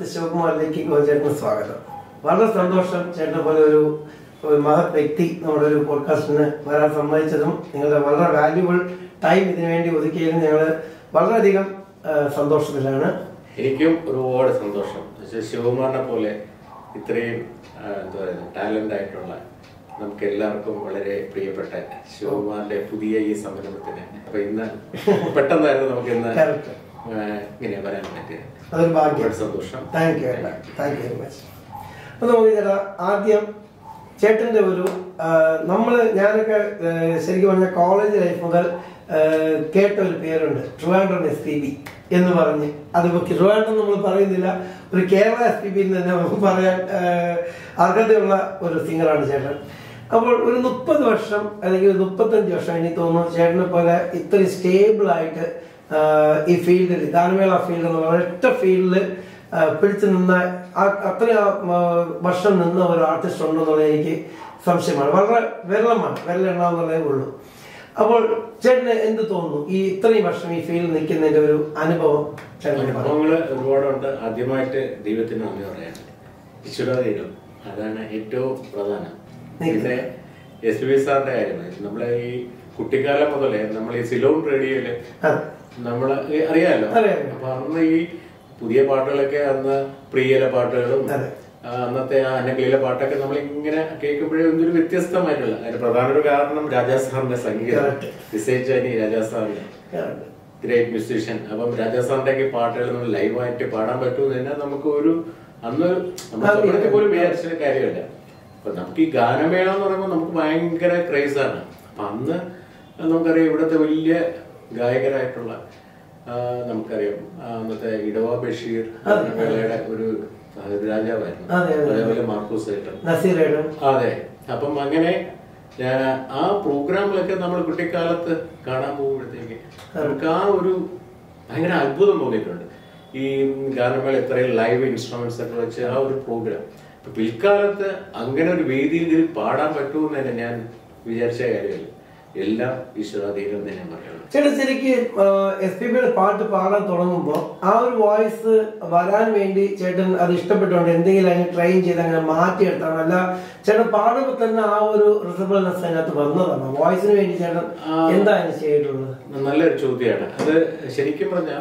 ശിവകുമാറിലേക്ക് ഗോചേട്ടന് സ്വാഗതം വളരെ സന്തോഷം ചേട്ടനെ പോലെ ഒരു ഒരു മഹത് വ്യക്തി നമ്മുടെ ഒരു പോഡ്കാസ്റ്റിന് വരാൻ സമ്മതിച്ചതും നിങ്ങളുടെ വളരെ വാല്യുബിൾ ടൈം ഇതിനു വേണ്ടി ഒതുക്കിയതിന് ഞങ്ങൾ വളരെയധികം ആ, സന്തോഷത്തിലാണ് എനിക്കും ഒരുപാട് സന്തോഷം പക്ഷേ ശിവകുമാറിനെ പോലെ ഇത്രയും ആ, എന്താ പറയുക ടാലന്റ് ആയിട്ടുള്ള നമുക്ക് എല്ലാവർക്കും വളരെ പ്രിയപ്പെട്ട ശിവകുമാറിന്റെ പുതിയ ഈ സംരംഭത്തിന് അപ്പൊ ഇന്ന് പെട്ടെന്നായിരുന്നു നമുക്ക് ഇന്ന് Correct. ആ, ഇങ്ങനെ വരാൻ പറ്റിയത് അതൊരു ഭാഗ്യം ഒരുപാട് സന്തോഷം thank you thank you very much അപ്പൊ നമുക്ക് ചേട്ടാ ആദ്യം ചേട്ടന്റെ ഒരു നമ്മൾ ഞാനൊക്കെ ആ, ശരിക്കും പറഞ്ഞ കോളേജ് ലൈഫ് മുതൽ ആ, കേട്ട ഒരു പേരുണ്ട് ട്രിവാൻഡ്രം എസ് പി ബി എന്ന് പറഞ്ഞ് അതിപ്പോ ട്രിവാൻഡ്രം നമ്മൾ പറയുന്നില്ല ഒരു കേരള എസ് പി ബി എന്ന് തന്നെ നമുക്ക് പറയാൻ ആ, അർഹതയുള്ള ഒരു സിംഗറാണ് ചേട്ടൻ അപ്പോൾ ഒരു മുപ്പത് വർഷം അല്ലെങ്കിൽ ഒരു മുപ്പത്തഞ്ച് വർഷം എനിക്ക് തോന്നുന്നു ചേട്ടനെ പോലെ ഇത്രയും സ്റ്റേബിൾ ആയിട്ട് ആ, ഈ ഫീൽഡിൽ ഗാനമേള ഫീൽഡ് എന്ന് പറയുന്ന ഒറ്റ ഫീൽഡിൽ പിടിച്ചു നിന്ന ആ- അത്രയും ആ, വർഷം നിന്ന ഒരു ആർട്ടിസ്റ്റ് ഉണ്ടെന്നുള്ളത് എനിക്ക് സംശയമാണ് വളരെ വിരളമാണ് വിരലെണ്ണാവുന്നതേ ഉള്ളൂ അപ്പോൾ ചേട്ടന് എന്ത് തോന്നുന്നു ഈ ഇത്രയും വർഷം ഈ ഫീൽഡിൽ നിൽക്കുന്നതിന്റെ ഒരു അനുഭവം ചേട്ടൻ പറ. അനുഭവങ്ങള് ഒരുപാടുണ്ട് ആദ്യമായിട്ട് ദൈവത്തിന് നന്ദി പറയാണ് ഈശ്വരദൈവം അതാണ് ഏറ്റവും പ്രധാനം പിന്നെ എസ് ബി സാറിന്റെ കാര്യമാണ് നമ്മളെ ഈ കുട്ടിക്കാലം മുതലേ നമ്മൾ ഈ സിലോൺ റേഡിയോയില് അതെ. നമ്മള് ഈ അറിയാലോ അറിയാം. അപ്പൊ അന്ന് ഈ പുതിയ പാട്ടുകളൊക്കെ അന്ന് പ്രിയയിലെ പാട്ടുകളും അതെ. ആ, അന്നത്തെ ആ അന്നക്കിളിയിലെ പാട്ടൊക്കെ നമ്മൾ ഇങ്ങനെ കേൾക്കുമ്പോഴേ എന്തൊരു വ്യത്യസ്തമായിട്ടുള്ള അതിന് പ്രധാന ഒരു കാരണം രാജാ സാറിന്റെ സംഗീതം Correct. നിശ്ചയിച്ചാനി രാജാ സാറിന്റെ Correct. ഗ്രേറ്റ് മ്യൂസീഷ്യൻ അപ്പം രാജാസാറിന്റെ ഒക്കെ പാട്ടുകൾ നമ്മൾ ലൈവായിട്ട് പാടാൻ പറ്റുമെന്ന് തന്നെ നമുക്ക് ഒരു അന്ന് നമ്മൾ അറിയാം. സ്വപ്നത്തിൽ പോലും വിചാരിച്ച കാര്യമല്ല അപ്പൊ നമുക്ക് ഈ ഗാനമേള എന്ന് പറയുമ്പോൾ നമുക്ക് ഭയങ്കര ക്രേസ് ആണ് അപ്പൊ അന്ന് നമുക്കറിയാം ഇവിടുത്തെ വലിയ ഗായകരായിട്ടുള്ള ആ, നമുക്കറിയാം ആ, അന്നത്തെ ഇടവ ബഷീർ ഗാനമേളയുടെ ഒരു ആ, ഒരു രാജാവായിരുന്നു അതെ, അതെ. അതേപോലെ മാർക്കോസ് ഏട്ടൻ നസീറയുടെ അതെ അപ്പം അങ്ങനെ ഞാൻ ആ പ്രോഗ്രാമിലൊക്കെ നമ്മൾ കുട്ടിക്കാലത്ത് കാണാൻ പോകുമ്പോഴത്തേക്ക് നമുക്ക് ആ ഒരു ഭയങ്കര അത്ഭുതം തോന്നിയിട്ടുണ്ട് ഈ ഗാനമേള ഇത്രയും ലൈവ് ഇൻസ്ട്രുമെന്റ്സ് ഒക്കെ വെച്ച് ആ ഒരു പ്രോഗ്രാം ഇപ്പൊ പിൽക്കാലത്ത് അങ്ങനെ ഒരു വേദിയിൽ ഇതിൽ പാടാൻ പറ്റുമെന്ന് തന്നെ ഞാൻ വിചാരിച്ച കാര്യമല്ല എല്ലാം ഈശ്വരാധീനം എന്ന് ഞാൻ പറയുള്ളൂ ചേട്ടൻ ശരിക്ക് എസ് പി ബിയുടെ പാട്ട് പാടാൻ തുടങ്ങുമ്പോൾ ആ ഒരു വോയിസ് വരാൻ വേണ്ടി ചേട്ടൻ അത് ഇഷ്ടപ്പെട്ടുകൊണ്ട് എന്തെങ്കിലും അതിന് ട്രെയിൻ ചെയ്ത് അങ്ങനെ മാറ്റിയെടുത്താണ് അല്ല ചേട്ടൻ പാടുമ്പോൾ തന്നെ ആ ഒരു റിസബിൾനെസ് അതിനകത്ത് വന്നതാണ് വോയിസിന് വേണ്ടി ചേട്ടൻ എന്താ അതിന് ചെയ്തിട്ടുള്ളത് നല്ലൊരു ചോദ്യമാണ് അത് ശരിക്കും പറഞ്ഞാൽ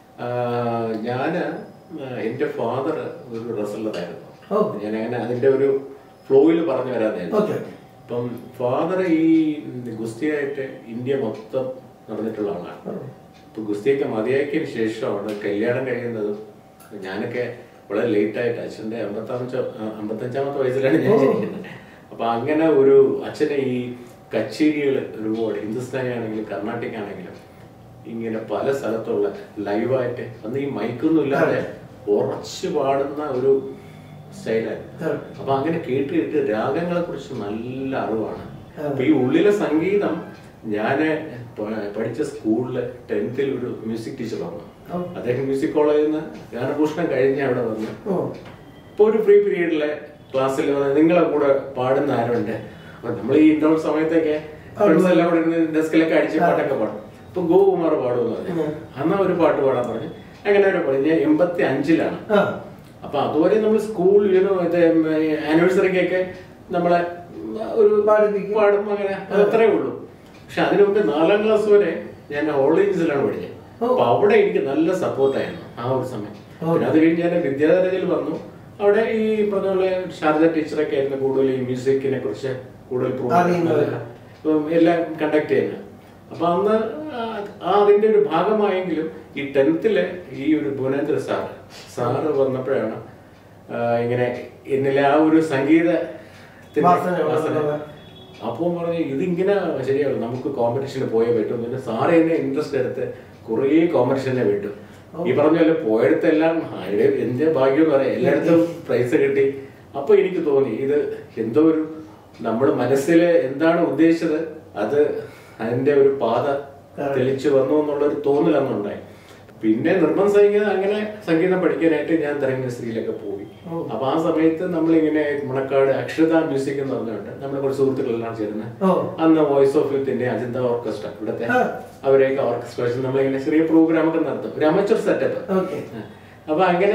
ഞാന് എന്റെ ഫാദർ ഒരു റെസലറായിരുന്നു ഓ. ഞാൻ അങ്ങനെ അതിന്റെ ഒരു ഫ്ലോയിൽ പറഞ്ഞു വരാനായിരുന്നു ഓക്കെ അപ്പം ഫാദർ ഈ ഗുസ്തിയായിട്ട് ഇന്ത്യ മൊത്തം നടന്നിട്ടുള്ള ആളാണ് ഇപ്പൊ ഗുസ്തിയൊക്കെ മതിയാക്കിയതിന് ശേഷമാണ് കല്യാണം കഴിയുന്നതും ഞാനൊക്കെ വളരെ ലേറ്റ് ആയിട്ട് അച്ഛന്റെ അമ്പത്താമത്തെ അമ്പത്തഞ്ചാമത്തെ വയസ്സിലാണ് ഞാൻ ജനിക്കുന്നത് അപ്പൊ അങ്ങനെ ഒരു അച്ഛനെ ഈ കച്ചേരികൾ ഒരുപാട് ഹിന്ദുസ്ഥാനി ആണെങ്കിലും കർണാട്ടിക് ആണെങ്കിലും ഇങ്ങനെ പല സ്ഥലത്തുള്ള ലൈവായിട്ട് അന്ന് ഈ മൈക്കൊന്നും ഇല്ലാതെ ഉറച്ചു പാടുന്ന ഒരു സ്റ്റൈലായിരുന്നു അപ്പൊ അങ്ങനെ കേട്ട് കേട്ട് രാഗങ്ങളെ കുറിച്ച് നല്ല അറിവാണ് അപ്പൊ ഈ ഉള്ളിലെ സംഗീതം ഞാന് പ- പഠിച്ച സ്കൂളില് ടെൻത്തിൽ ഒരു മ്യൂസിക് ടീച്ചർ വന്നു അദ്ദേഹം മ്യൂസിക് കോളേജിൽ നിന്ന് ഗാനഭൂഷണം കഴിഞ്ഞ് അവിടെ വന്നു ഓ ഇപ്പൊ ഒരു ഫ്രീ പീരീഡിലെ ക്ലാസ്സിൽ നിങ്ങളെ കൂടെ പാടുന്ന ആരുണ്ട് അപ്പൊ നമ്മൾ ഈ ഇന്റർവൽ സമയത്തൊക്കെ ഫ്രണ്ട്സ് എല്ലാം കൂടെ ഇരുന്ന് ഡെസ്കിലൊക്കെ അടിച്ച് പാട്ടൊക്കെ പാടും ഇപ്പൊ ഗോകുമാർ പാടുമെന്ന് പറഞ്ഞു അന്നാ ഒരു പാട്ട് പാടാൻ പറഞ്ഞു അങ്ങനെ ഒരു പാടും ഞാൻ എൺപത്തി അഞ്ചിലാണ് ആ അപ്പൊ അതുവരെ നമ്മൾ സ്കൂൾ യൂനോ ഇത് ആനിവേഴ്സറിക്കൊക്കെ നമ്മളെ ഒരു പാടിപ്പിക്കും. പാടും അങ്ങനെ അത് അത്രേ ഉള്ളൂ പക്ഷെ അതിനു മുമ്പ് നാലാം ക്ലാസ് വരെ ഞാൻ ഓൺലൈൻസിലാണ് പഠിച്ചത് അപ്പൊ അവിടെ എനിക്ക് നല്ല സപ്പോർട്ടായിരുന്നു ആ ഒരു സമയം പിന്നെ അത് കഴിഞ്ഞ് ഞാൻ വിദ്യാധരയിൽ വന്നു അവിടെ ഈ പറഞ്ഞ പോലെ ശാരദ ടീച്ചറൊക്കെ ആയിരുന്നു കൂടുതൽ ഈ മ്യൂസിക്കിനെ കുറിച്ച് കൂടുതൽ program അറിയുന്നത്. ഇപ്പം എല്ലാം കണ്ടക്ട് ചെയ്യുന്നത് അപ്പൊ അന്ന് ആ- ആ അതിന്റെ ഒരു ഭാഗമായെങ്കിലും ഈ ടെൻത്തില് ഈ ഒരു ഭുവനേന്ദ്ര സാർ സാറ് വന്നപ്പോഴാണ് ആ, ഇങ്ങനെ എന്നിലെ ആ ഒരു സംഗീത വാസന വളർന്നത്. അപ്പോൾ പറഞ്ഞു ഇതിങ്ങനെ ശരിയാവും നമുക്ക് കോമ്പറ്റീഷന് പോയേ പറ്റും പിന്നെ സാറ് എന്നെ ഇൻട്രസ്റ്റ് എടുത്ത് കുറേ കോമ്പറ്റീഷനെ വിട്ടു ഈ പറഞ്ഞ പോലെ പോയടത്തെല്ലാം ആരുടെ എന്റെ ഭാഗ്യം എന്ന് പറയാം എല്ലായിടത്തും പ്രൈസ് കിട്ടി അപ്പൊ എനിക്ക് തോന്നി ഇത് എന്തോ ഒരു നമ്മുടെ മനസ്സിൽ എന്താണ് ഉദ്ദേശിച്ചത് അത് അതിന്റെ ഒരു പാത തെളിച്ചു വന്നു എന്നുള്ള ഒരു തോന്നൽ അന്നുണ്ടായി പിന്നെ നിർബന്ധ സംഗീതം അങ്ങനെ സംഗീതം പഠിക്കാനായിട്ട് ഞാൻ തെരഞ്ഞെടുപ്പിലൊക്കെ പോയി അപ്പൊ ആ സമയത്ത് നമ്മളിങ്ങനെ മണക്കാട് അക്ഷത മ്യൂസിക് എന്ന് പറഞ്ഞുകൊണ്ട് നമ്മുടെ കുറച്ച് സുഹൃത്തുക്കളെല്ലാം ചേർന്ന് ഓ അന്ന് വോയിസ് ഓഫ് യൂത്തിന്റെ അജന്ത ഓർക്കസ്ട്ര ഇവിടുത്തെ ആ. അവരെയൊക്കെ ഓർക്കസ്ട്രേഷൻ നമ്മളിങ്ങനെ ചെറിയ പ്രോഗ്രാം ഒക്കെ നടത്തും ഒരു അമച്ചർ സെറ്റപ്പ് ഓക്കെ അപ്പൊ അങ്ങനെ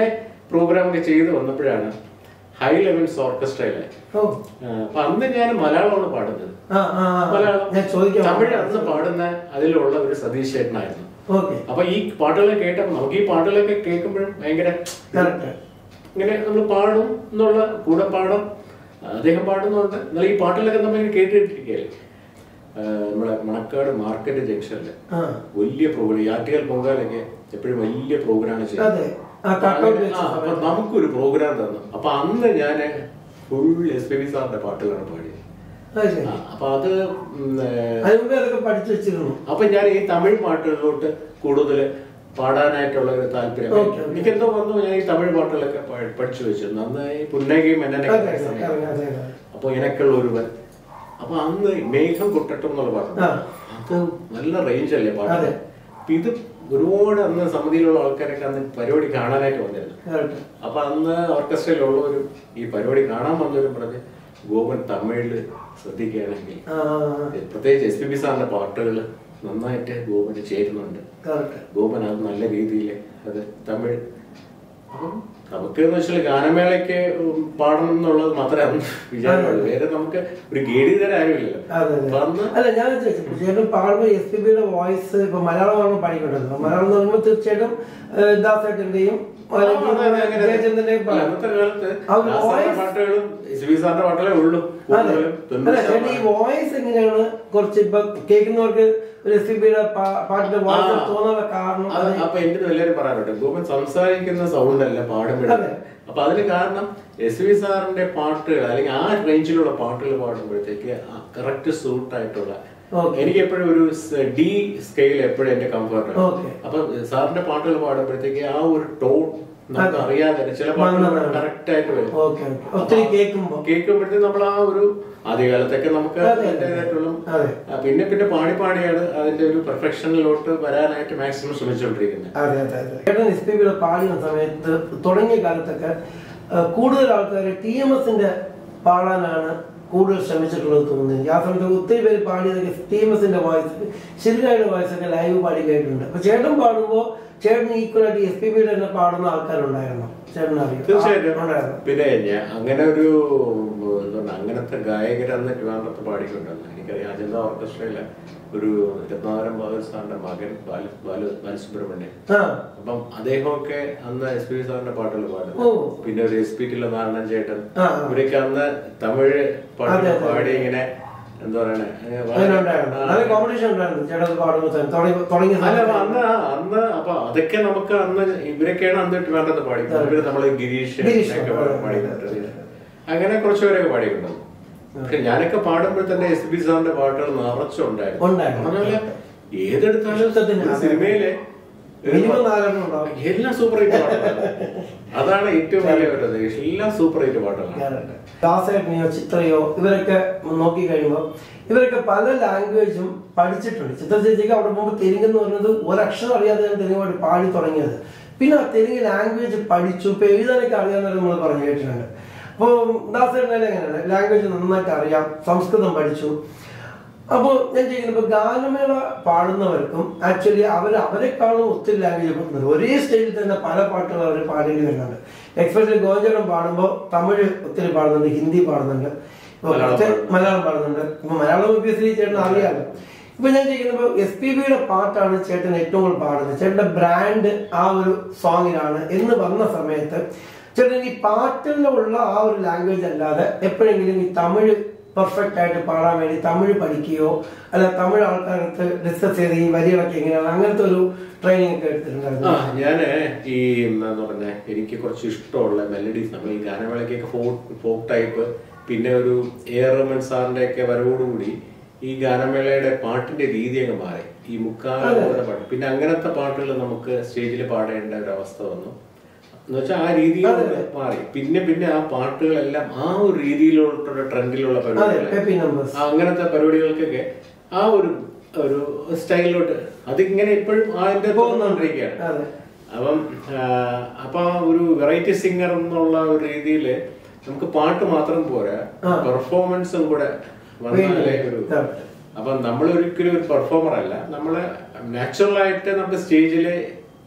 പ്രോഗ്രാം ഒക്കെ ചെയ്ത് വന്നപ്പോഴാണ് ഹൈ ലെവൽസ് ഓർക്കസ്ട്രയിലെ ഓ അപ്പൊ അന്ന് ഞാൻ മലയാളമാണ് പാടുന്നത് ആ ആ ആ. മലയാളം ഞാൻ ചോദിക്കാം തമിഴ് അന്ന് പാടുന്ന അതിലുള്ള ഒരു സതീഷ് ചേട്ടനായിരുന്നു ഓക്കെ അപ്പൊ ഈ പാട്ടുകളെ കേട്ടപ്പോൾ നമുക്ക് ഈ പാട്ടുകളൊക്കെ കേൾക്കുമ്പോഴും ഭയങ്കര കറക്റ്റ് ഇങ്ങനെ നമ്മൾ പാടും എന്നുള്ള കൂടെ പാടും അദ്ദേഹം പാടുന്നുണ്ട് എന്നാൽ ഈ പാട്ടുകളൊക്കെ നമ്മൾ ഇങ്ങനെ കേട്ടിട്ടിരിക്കുകയല്ലേ ആ, നമ്മളെ മണക്കാട് മാർക്കറ്റ് ജംഗ്ഷനിൽ ആ വലിയ പ്രോഗ്രാം ഈ ആറ്റുകാൽ പൊങ്കാലൊക്കെ എപ്പോഴും വലിയ പ്രോഗ്രാം ചെയ്യും അതെ ആ കട്ടൗട്ട് വെച്ച ആ, അപ്പൊ നമുക്കൊരു പ്രോഗ്രാം തന്നു അപ്പൊ അന്ന് ഞാൻ ഫുൾ എസ് പി ബി സാറിന്റെ പാട്ടുകളാണ് പാടിയത് അത് ശരി ആ, അപ്പൊ അത് ഉം, ഏ, അതിന് മുമ്പേ അതൊക്കെ പഠിച്ചു വെച്ചിരുന്നു അപ്പൊ ഞാൻ ഈ തമിഴ് പാട്ടുകളിലോട്ട് കൂടുതൽ പാടാനായിട്ടുള്ള ഒരു താല്പര്യം Okay, okay. എനിക്ക് എന്തോ വന്നു ഞാൻ ഈ തമിഴ് പാട്ടുകളൊക്കെ പ- പഠിച്ചു വെച്ചു നന്നായി പുന്നകയും അതെ എന്നൊക്കെ അതെ അതെ അതെ അപ്പൊ എനക്കുള്ള ഒരുവൻ അപ്പൊ അന്ന് മേഘം കൊട്ടട്ടം എന്നുള്ള പാട്ട് ആ. അത് നല്ല റേഞ്ച് അല്ലേ പാട്ട് അതെ. അപ്പൊ ഇത് ഒരുപാട് അന്ന് സമിതിയിലുള്ള ആൾക്കാരൊക്കെ അന്ന് പരിപാടി കാണാനായിട്ട് വന്നിരുന്നു കറക്റ്റ് അപ്പൊ അന്ന് ഓർക്കസ്ട്രയിലുള്ളവരും ഈ പരിപാടി കാണാൻ വന്നവരും പറഞ്ഞ് ഗോപൻ തമിഴില് ശ്രദ്ധിക്കുകയാണെങ്കിൽ ആ പ്രത്യേകിച്ച് എസ് പി ബി സാറിന്റെ പാട്ടുകൾ നന്നായിട്ട് ഗോപന് ചേരുന്നുണ്ട് കറക്റ്റ് ഗോപൻ അത് നല്ല രീതിയിൽ അത് തമിഴ് അപ്പം നമുക്ക് എന്ന് വെച്ചാൽ ഗാനമേളയ്ക്ക് ഉം പാടണം എന്നുള്ളത് മാത്രമേ അന്ന് വിചാരമുള്ളൂ വേറെ നമുക്ക് ഒരു ഗേഡി തരം ആരുമില്ലല്ലോ അതെ അതെ അപ്പൊ അന്ന് അല്ല ഞാൻ ചോദിച്ചു ചേട്ടൻ പാടുമ്പോൾ എസ് പി ബിയുടെ വോയിസ് ഇപ്പൊ മലയാളമാണ് പാടിക്കൊണ്ടിരുന്നത് മലയാളം എന്ന് പറയുമ്പോൾ തീർച്ചയായിട്ടും ഏഹ്, ദാസേട്ടന്റെയും ആ, അതെ, അതെ, അങ്ങനെ. ജയചന്ദ്രന്റെയും അല്ല, അന്നത്തെ കാലത്ത് ആ ദാസന്റെ voice- പാട്ടുകളും എസ് ബി സാറിന്റെ പാട്ടുകളേ ഉള്ളൂ അതെ കൂടുതലും തൊണ്ണൂറ് അല്ല ചേട്ടൻ ഈ ശതമാനം. വോയിസ് എങ്ങനെയാണ് കുറച്ച് ഇപ്പൊ കേൾക്കുന്നവർക്ക് ഒരു എസ് പി ബിയുടെ പാട്ടിന്റെ വോയിസ് ആ. തോന്നാനുള്ള കാരണം അത് അത് അപ്പൊ എന്റെ എല്ലാവരും പറയാറുണ്ട് ഗോപൻ സംസാരിക്കുന്ന സൗണ്ട് അല്ല പാടുമ്പോഴും അതെ. അപ്പൊ അതിന് കാരണം എസ് വി സാറിന്റെ പാട്ടുകൾ അല്ലെങ്കിൽ ആ റേഞ്ചിലുള്ള പാട്ടുകൾ പാടുമ്പോഴത്തേക്ക് കറക്റ്റ് സൂട്ട് ആയിട്ടുള്ള Okay. എനിക്ക് എപ്പോഴും ഒരു ഡി സ്കെയിൽ എപ്പോഴും എന്റെ കംഫർട്ട് Okay. അപ്പൊ സാറിന്റെ പാട്ടുകൾ പാടുമ്പോഴത്തേക്ക് ആ ഒരു ടോൺ നമുക്ക് അറിയാതെ തന്നെ ചില പാട്ടുകൾ വന്നതാണ്. കറക്റ്റ് ആയിട്ട് വരും ഓക്കെ ഒത്തിരി കേൾക്കുമ്പോ കേൾക്കുമ്പോഴത്തേക്ക് നമ്മൾ ആ ഒരു ആദ്യകാലത്തൊക്കെ നമുക്ക് അതെ, അതെ. അതിൻ്റെതായിട്ടുള്ള അതെ ആ, പിന്നെ പിന്നെ പാടി പാടിയാണ് അതിന്റെ ഒരു പെർഫെക്ഷനിലോട്ട് വരാനായിട്ട് മാക്സിമം ശ്രമിച്ചുകൊണ്ടിരിക്കുന്നത് അതെ അതെ അതെ ചേട്ടൻ എസ് പി ബിയുടെ പാടുന്ന സമയത്ത് തുടങ്ങിയ കാലത്തൊക്കെ ആ, കൂടുതൽ ആൾക്കാർ ടി എം എസിന്റെ പാടാനാണ് കൂടുതൽ ശ്രമിച്ചിട്ടുള്ളത് തോന്നുന്നു എനിക്ക് ആ സമയത്ത് ഒത്തിരി പേര് പാടിയതൊക്കെ ടി എം എസിന്റെ വോയിസ് ശരിയായ വോയിസ് ഒക്കെ ലൈവ് പാടി കേട്ടിട്ടുണ്ട് അപ്പൊ ചേട്ടൻ പാടുമ്പോൾ ചേട്ടൻ ഈക്വൽ ആയിട്ട് എസ് പി ബിയുടെ തന്നെ പാടുന്ന ആൾക്കാരുണ്ടായിരുന്നു ചേട്ടൻ അറിയാം തീർച്ചയായിട്ടും ഉണ്ടായിരുന്നു പിന്നെ ഞാൻ അങ്ങനെ ഒരു എന്താണ് അങ്ങനത്തെ ഗായകരന്ന് ട്രിവാൻഡ്രത്ത് പാടിക്കൊണ്ടല്ല എനിക്കറിയാം അജന്ത ഓർക്കസ്ട്രയിലെ ഒരു രത്നാകരൻ ബഹാദൂർ സാറിന്റെ മകൻ ബാല ബാല ബാലസുബ്രഹ്മണ്യൻ ആ അപ്പം അദ്ദേഹമൊക്കെ അന്ന് എസ് പി സാറിന്റെ പാട്ടുകൾ ഓ. പാടും പിന്നെ ഒരു എസ് പി ടിയിലെ നാരായണൻ ചേട്ടൻ ആ, ആ. ഇവരൊക്കെ അന്ന് തമിഴ് പാട്ടുകൾ അതെ, അതെ. പാടി ഇങ്ങനെ എന്താ പറയണേ അങ്ങനെ അങ്ങനെ ഉണ്ടായിരുന്നു ആ, നല്ല കോമ്പറ്റീഷൻ ഉണ്ടായിരുന്നു ചേട്ടൻ പാടുമ്പോൾ തന്നെ തുടങ്ങി- തുടങ്ങിയ അല്ല അപ്പൊ സമയത്ത് അന്ന് ആ- അന്ന് അപ്പൊ അതൊക്കെ നമുക്ക് അന്ന് ഇവരൊക്കെയാണ് അന്ന് വേണ്ടത് പാടി ഇവര് നമ്മള് ഗിരീഷ് ഗിരീഷ്, ഒക്കെ അതെ, അതെ, പാടിക്കൊണ്ടിരുന്നത് അങ്ങനെ കുറച്ചുപേരൊക്കെ പാടിയിട്ടുണ്ടാവും പക്ഷെ ഞാനൊക്കെ പാടുമ്പോൾ തന്നെ എസ് ബി സാറിന്റെ പാട്ടുകൾ നിറച്ചുണ്ടായിരുന്നു ഉണ്ടായിരുന്നു. പറഞ്ഞ ഏതെടുത്താലും ഇഷ്ടത്തിന് ഒരു അതെ. സിനിമയിലെ ഒരു മിനിമം നാലെണ്ണം ഉണ്ടാവും എല്ലാം സൂപ്പർ ഹിറ്റ് പാട്ടുകളാണ് അതാണ് ഏറ്റവും വലിയ ഒരു ഇത്. എല്ലാം സൂപ്പർ ഹിറ്റ് പാട്ടുകളാണ് ദാസേട്ടനെയോ ചിത്രയോ ഇവരൊക്കെ നോക്കി കഴിയുമ്പോൾ ഇവരൊക്കെ പല ലാംഗ്വേജും പഠിച്ചിട്ടുണ്ട് ചിത്ര ചേച്ചിക്ക് അവിടെ പോകുമ്പോൾ തെലുങ്ക് എന്ന് പറയുന്നത് ഒരക്ഷരം അറിയാതെയാണ് തെലുങ്ക് പാടി പാടി തുടങ്ങിയത് പിന്നെ ആ തെലുങ്ക് ലാംഗ്വേജ് പഠിച്ചു ഇപ്പൊ എഴുതാനൊക്കെ അറിയാമെന്നൊക്കെ നമ്മൾ പറഞ്ഞു കേട്ടിട്ടുണ്ട് അപ്പോൾ ദാസേട്ടനെ എങ്ങനെയാണ് ലാംഗ്വേജ് നന്നായിട്ട് അറിയാം സംസ്കൃതം പഠിച്ചു അപ്പോൾ ഞാൻ ചെയ്യുന്നത് ഇപ്പൊ ഗാനമേള പാടുന്നവർക്കും ആക്ച്വലി അവർ അവരെക്കാളും ഒത്തിരി ലാംഗ്വേജ് പഠിക്കുന്നുണ്ട് ഒരേ സ്റ്റേജിൽ തന്നെ പല പാട്ടുകൾ അവർ പാടേണ്ടി വരുന്നുണ്ട് എക്സ്പെഷ്യലി ഗോചരം പാടുമ്പോൾ തമിഴ് ഒത്തിരി പാടുന്നുണ്ട് ഹിന്ദി പാടുന്നുണ്ട് ഇപ്പൊ മലയാളം കുറച്ച് പാടുന്നുണ്ട്. മലയാളം പാടുന്നുണ്ട് ഇപ്പൊ മലയാളം ഒബ്വിയസ്ലി ചേട്ടൻ അറിയാമല്ലോ ഇപ്പൊ ഞാൻ ചെയ്യുന്നത് എസ് പി ബിയുടെ പാട്ടാണ് ചേട്ടൻ ഏറ്റവും കൂടുതൽ പാടുന്നത് ചേട്ടന്റെ ബ്രാൻഡ് ആ ഒരു സോങ്ങിലാണ് എന്ന് വന്ന സമയത്ത് ചേട്ടൻ ഈ പാട്ടിലുള്ള ആ ഒരു ലാംഗ്വേജ് അല്ലാതെ എപ്പോഴെങ്കിലും ഈ തമിഴ് പെർഫെക്റ്റ് ആയിട്ട് പാടാൻ വേണ്ടി തമിഴ് പഠിക്കുകയോ അല്ല തമിഴ് ആൾക്കാർക്ക് ഡിസ്കസ് ചെയ്ത് ഈ വരികളൊക്കെ എങ്ങനെയാണ് അങ്ങനത്തെ ഒരു ട്രെയിനിങ് ഒക്കെ ആ എടുത്തിട്ടുണ്ടായിരുന്നു ഞാന് ഈ എന്താന്ന് പറഞ്ഞ എനിക്ക് കുറച്ച് ഇഷ്ടമുള്ള മെലഡീസ് നമ്മൾ ഈ ഗാനമേളയ്ക്കൊക്കെ ഫോക്ക് ഫോക്ക് ടൈപ്പ് പിന്നെ ഒരു എ ആർ റഹ്മാൻ സാറിന്റെ ഒക്കെ വരവോടുകൂടി ഈ ഗാനമേളയുടെ പാട്ടിന്റെ രീതി അങ്ങ് മാറി ഈ മുക്കാല പാട്ട് പിന്നെ അങ്ങനത്തെ പാട്ടുകൾ നമുക്ക് സ്റ്റേജിൽ പാടേണ്ട ഒരു അവസ്ഥ വന്നു എന്ന് വെച്ചാൽ ആ രീതിയിൽ മാറി പിന്നെ പിന്നെ ആ പാട്ടുകളെല്ലാം ആ ഒരു രീതിയിലോട്ടുള്ള ട്രെൻഡിലുള്ള അതെ പരിപാടികൾ പെപ്പി നമ്പേഴ്സ് ആ അങ്ങനത്തെ പരിപാടികൾക്കൊക്കെ ആ ഒരു ഒരു സ്റ്റൈലിലോട്ട് അതിങ്ങനെ ഇപ്പോഴും അതിന്റെ പോകുന്നോണ്ടിരിക്കുകയാണ് അതെ അപ്പം ആ, അപ്പൊ ആ ഒരു വെറൈറ്റി സിംഗർ എന്നുള്ള ഒരു രീതിയിൽ നമുക്ക് പാട്ട് മാത്രം പോരാ പെർഫോമൻസും കൂടെ വന്നാലേ ഒരു Correct. അപ്പം നമ്മൾ ഒരിക്കലും ഒരു പെർഫോമർ അല്ല നമ്മള് നാച്ചുറൽ ആയിട്ട് നമ്മുടെ സ്റ്റേജില്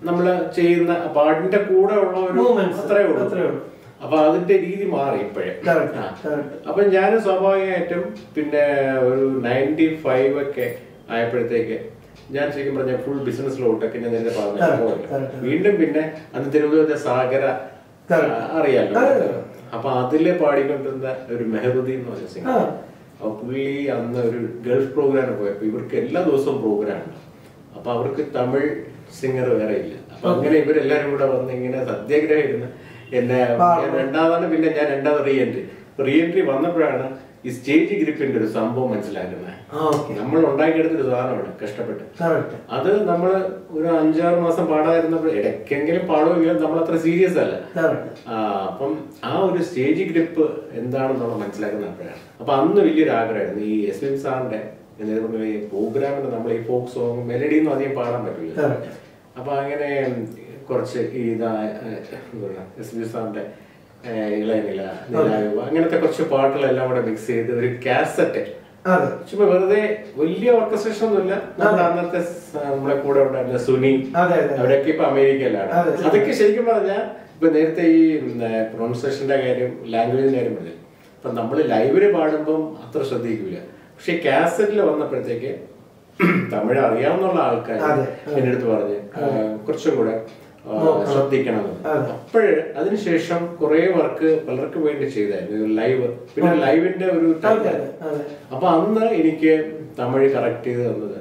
നമ്മൾ ചെയ്യുന്ന പാട്ടിന്റെ കൂടെ ഉള്ള ഒരു Movements. അത്രേ ഉള്ളൂ അത്രേ ഉള്ളൂ. അപ്പൊ അതിന്റെ രീതി മാറി ഇപ്പോഴേ Correct, ആ. correct. അപ്പൊ ഞാൻ സ്വാഭാവികമായിട്ടും പിന്നെ ഒരു നയൻറ്റി ഫൈവ് ഒക്കെ ആയപ്പോഴത്തേക്ക് ഞാൻ ശരിക്കും പറഞ്ഞ ഫുൾ ബിസിനസ്സിലോട്ടൊക്കെ ഞാൻ നേരത്തെ പറഞ്ഞ Correct, പോലെ. correct. വീണ്ടും പിന്നെ അന്ന് തിരുവനന്തപുരത്തെ സാഗര Correct. ആ, അറിയാലോ അതെ. അപ്പൊ അതില് പാടിക്കൊണ്ടിരുന്ന ഒരു മെഹറുദ്ദീൻ എന്ന് പറഞ്ഞ സിംഗർ ആ. അപ്പൊ പുള്ളി അന്ന് ഒരു ഗൾഫ് പ്രോഗ്രാമിന് പോയപ്പോ ഇവർക്ക് എല്ലാ ദിവസവും പ്രോഗ്രാം ഉണ്ട് അപ്പൊ അവർക്ക് തമിഴ് സിംഗർ വേറെ ഇല്ല അപ്പൊ അങ്ങനെ ഇവരെല്ലാരും കൂടെ വന്ന് ഇങ്ങനെ സത്യാഗ്രഹം ഇരുന്ന് എന്നെ പാടും. ഞാൻ രണ്ടാമതാണ് പിന്നെ ഞാൻ രണ്ടാമത് റീ എൻട്രി റീ എൻട്രി വന്നപ്പോഴാണ് ഈ സ്റ്റേജ് ഗ്രിപ്പിന്റെ ഒരു സംഭവം മനസ്സിലാക്കുന്നത് ആ ഓക്കെ നമ്മൾ ഉണ്ടാക്കിയെടുത്തൊരു സാധനമാണ് കഷ്ടപ്പെട്ട് കറക്റ്റ് അത് നമ്മൾ ഒരു അഞ്ചാറ് മാസം പാടാതിരുന്നപ്പോൾ ഇടയ്ക്കെങ്കിലും പാടുമെങ്കിലും നമ്മൾ അത്ര സീരിയസ് അല്ല കറക്റ്റ് ആ, അപ്പം ആ ഒരു സ്റ്റേജ് ഗ്രിപ്പ് എന്താണെന്നുള്ള മനസ്സിലാക്കുന്ന അപ്പോഴാണ് അപ്പൊ അന്ന് വലിയൊരു ആഗ്രഹമായിരുന്നു ഈ എസ് എം സാറിന്റെ നേതൃത്വത്തിൽ ഈ പ്രോഗ്രാമിന് നമ്മൾ ഈ ഫോക്ക് സോങ് മെലഡി ഒന്നും അധികം പാടാൻ പറ്റില്ല കറക്റ്റ് അപ്പൊ അങ്ങനെ കുറച്ച് ഈ ഇതാ എസ് ബി സാറിന്റെ ഏഹ്, ഇളയനില നിലാവ് അങ്ങനത്തെ കുറച്ച് പാട്ടുകളെല്ലാം കൂടെ മിക്സ് ചെയ്ത് ഒരു കാസറ്റ് അതെ ചുമ്മാ വെറുതെ വലിയ ഓർക്കസ്ട്രേഷൻ ഒന്നുമില്ല നമ്മുടെ അന്നത്തെ സ- നമ്മളെ കൂടെ ഉണ്ടായിരുന്ന സുനി അതെ അതെ അവരൊക്കെ ഇപ്പൊ അമേരിക്കയിലാണ് അതെ. അതൊക്കെ ശരിക്കും പറഞ്ഞാൽ ഇപ്പൊ നേരത്തെ ഈ പ്രൊണൗൺസിയേഷന്റെ കാര്യം ലാംഗ്വേജിന്റെ കാര്യം പറഞ്ഞു ഇപ്പൊ നമ്മൾ ലൈവില് പാടുമ്പം അത്ര ശ്രദ്ധിക്കില്ല പക്ഷെ കാസറ്റിൽ വന്നപ്പോഴത്തേക്ക് തമിഴ് അറിയാവുന്ന ആൾക്കാർ അതെ. എന്റെ അടുത്ത് പറഞ്ഞ് ആ, കുറച്ചും കൂടെ ആ, ശ്രദ്ധിക്കണം അതെ. അപ്പോഴ് അതിനുശേഷം കുറെ വർക്ക് പലർക്കും വേണ്ടി ചെയ്തായിരുന്നു ലൈവ് പിന്നെ ലൈവിന്റെ ഒരു അതെ type അതെ അതെ അപ്പൊ അന്ന് എനിക്ക് തമിഴ് കറക്റ്റ് ചെയ്ത് തന്നത്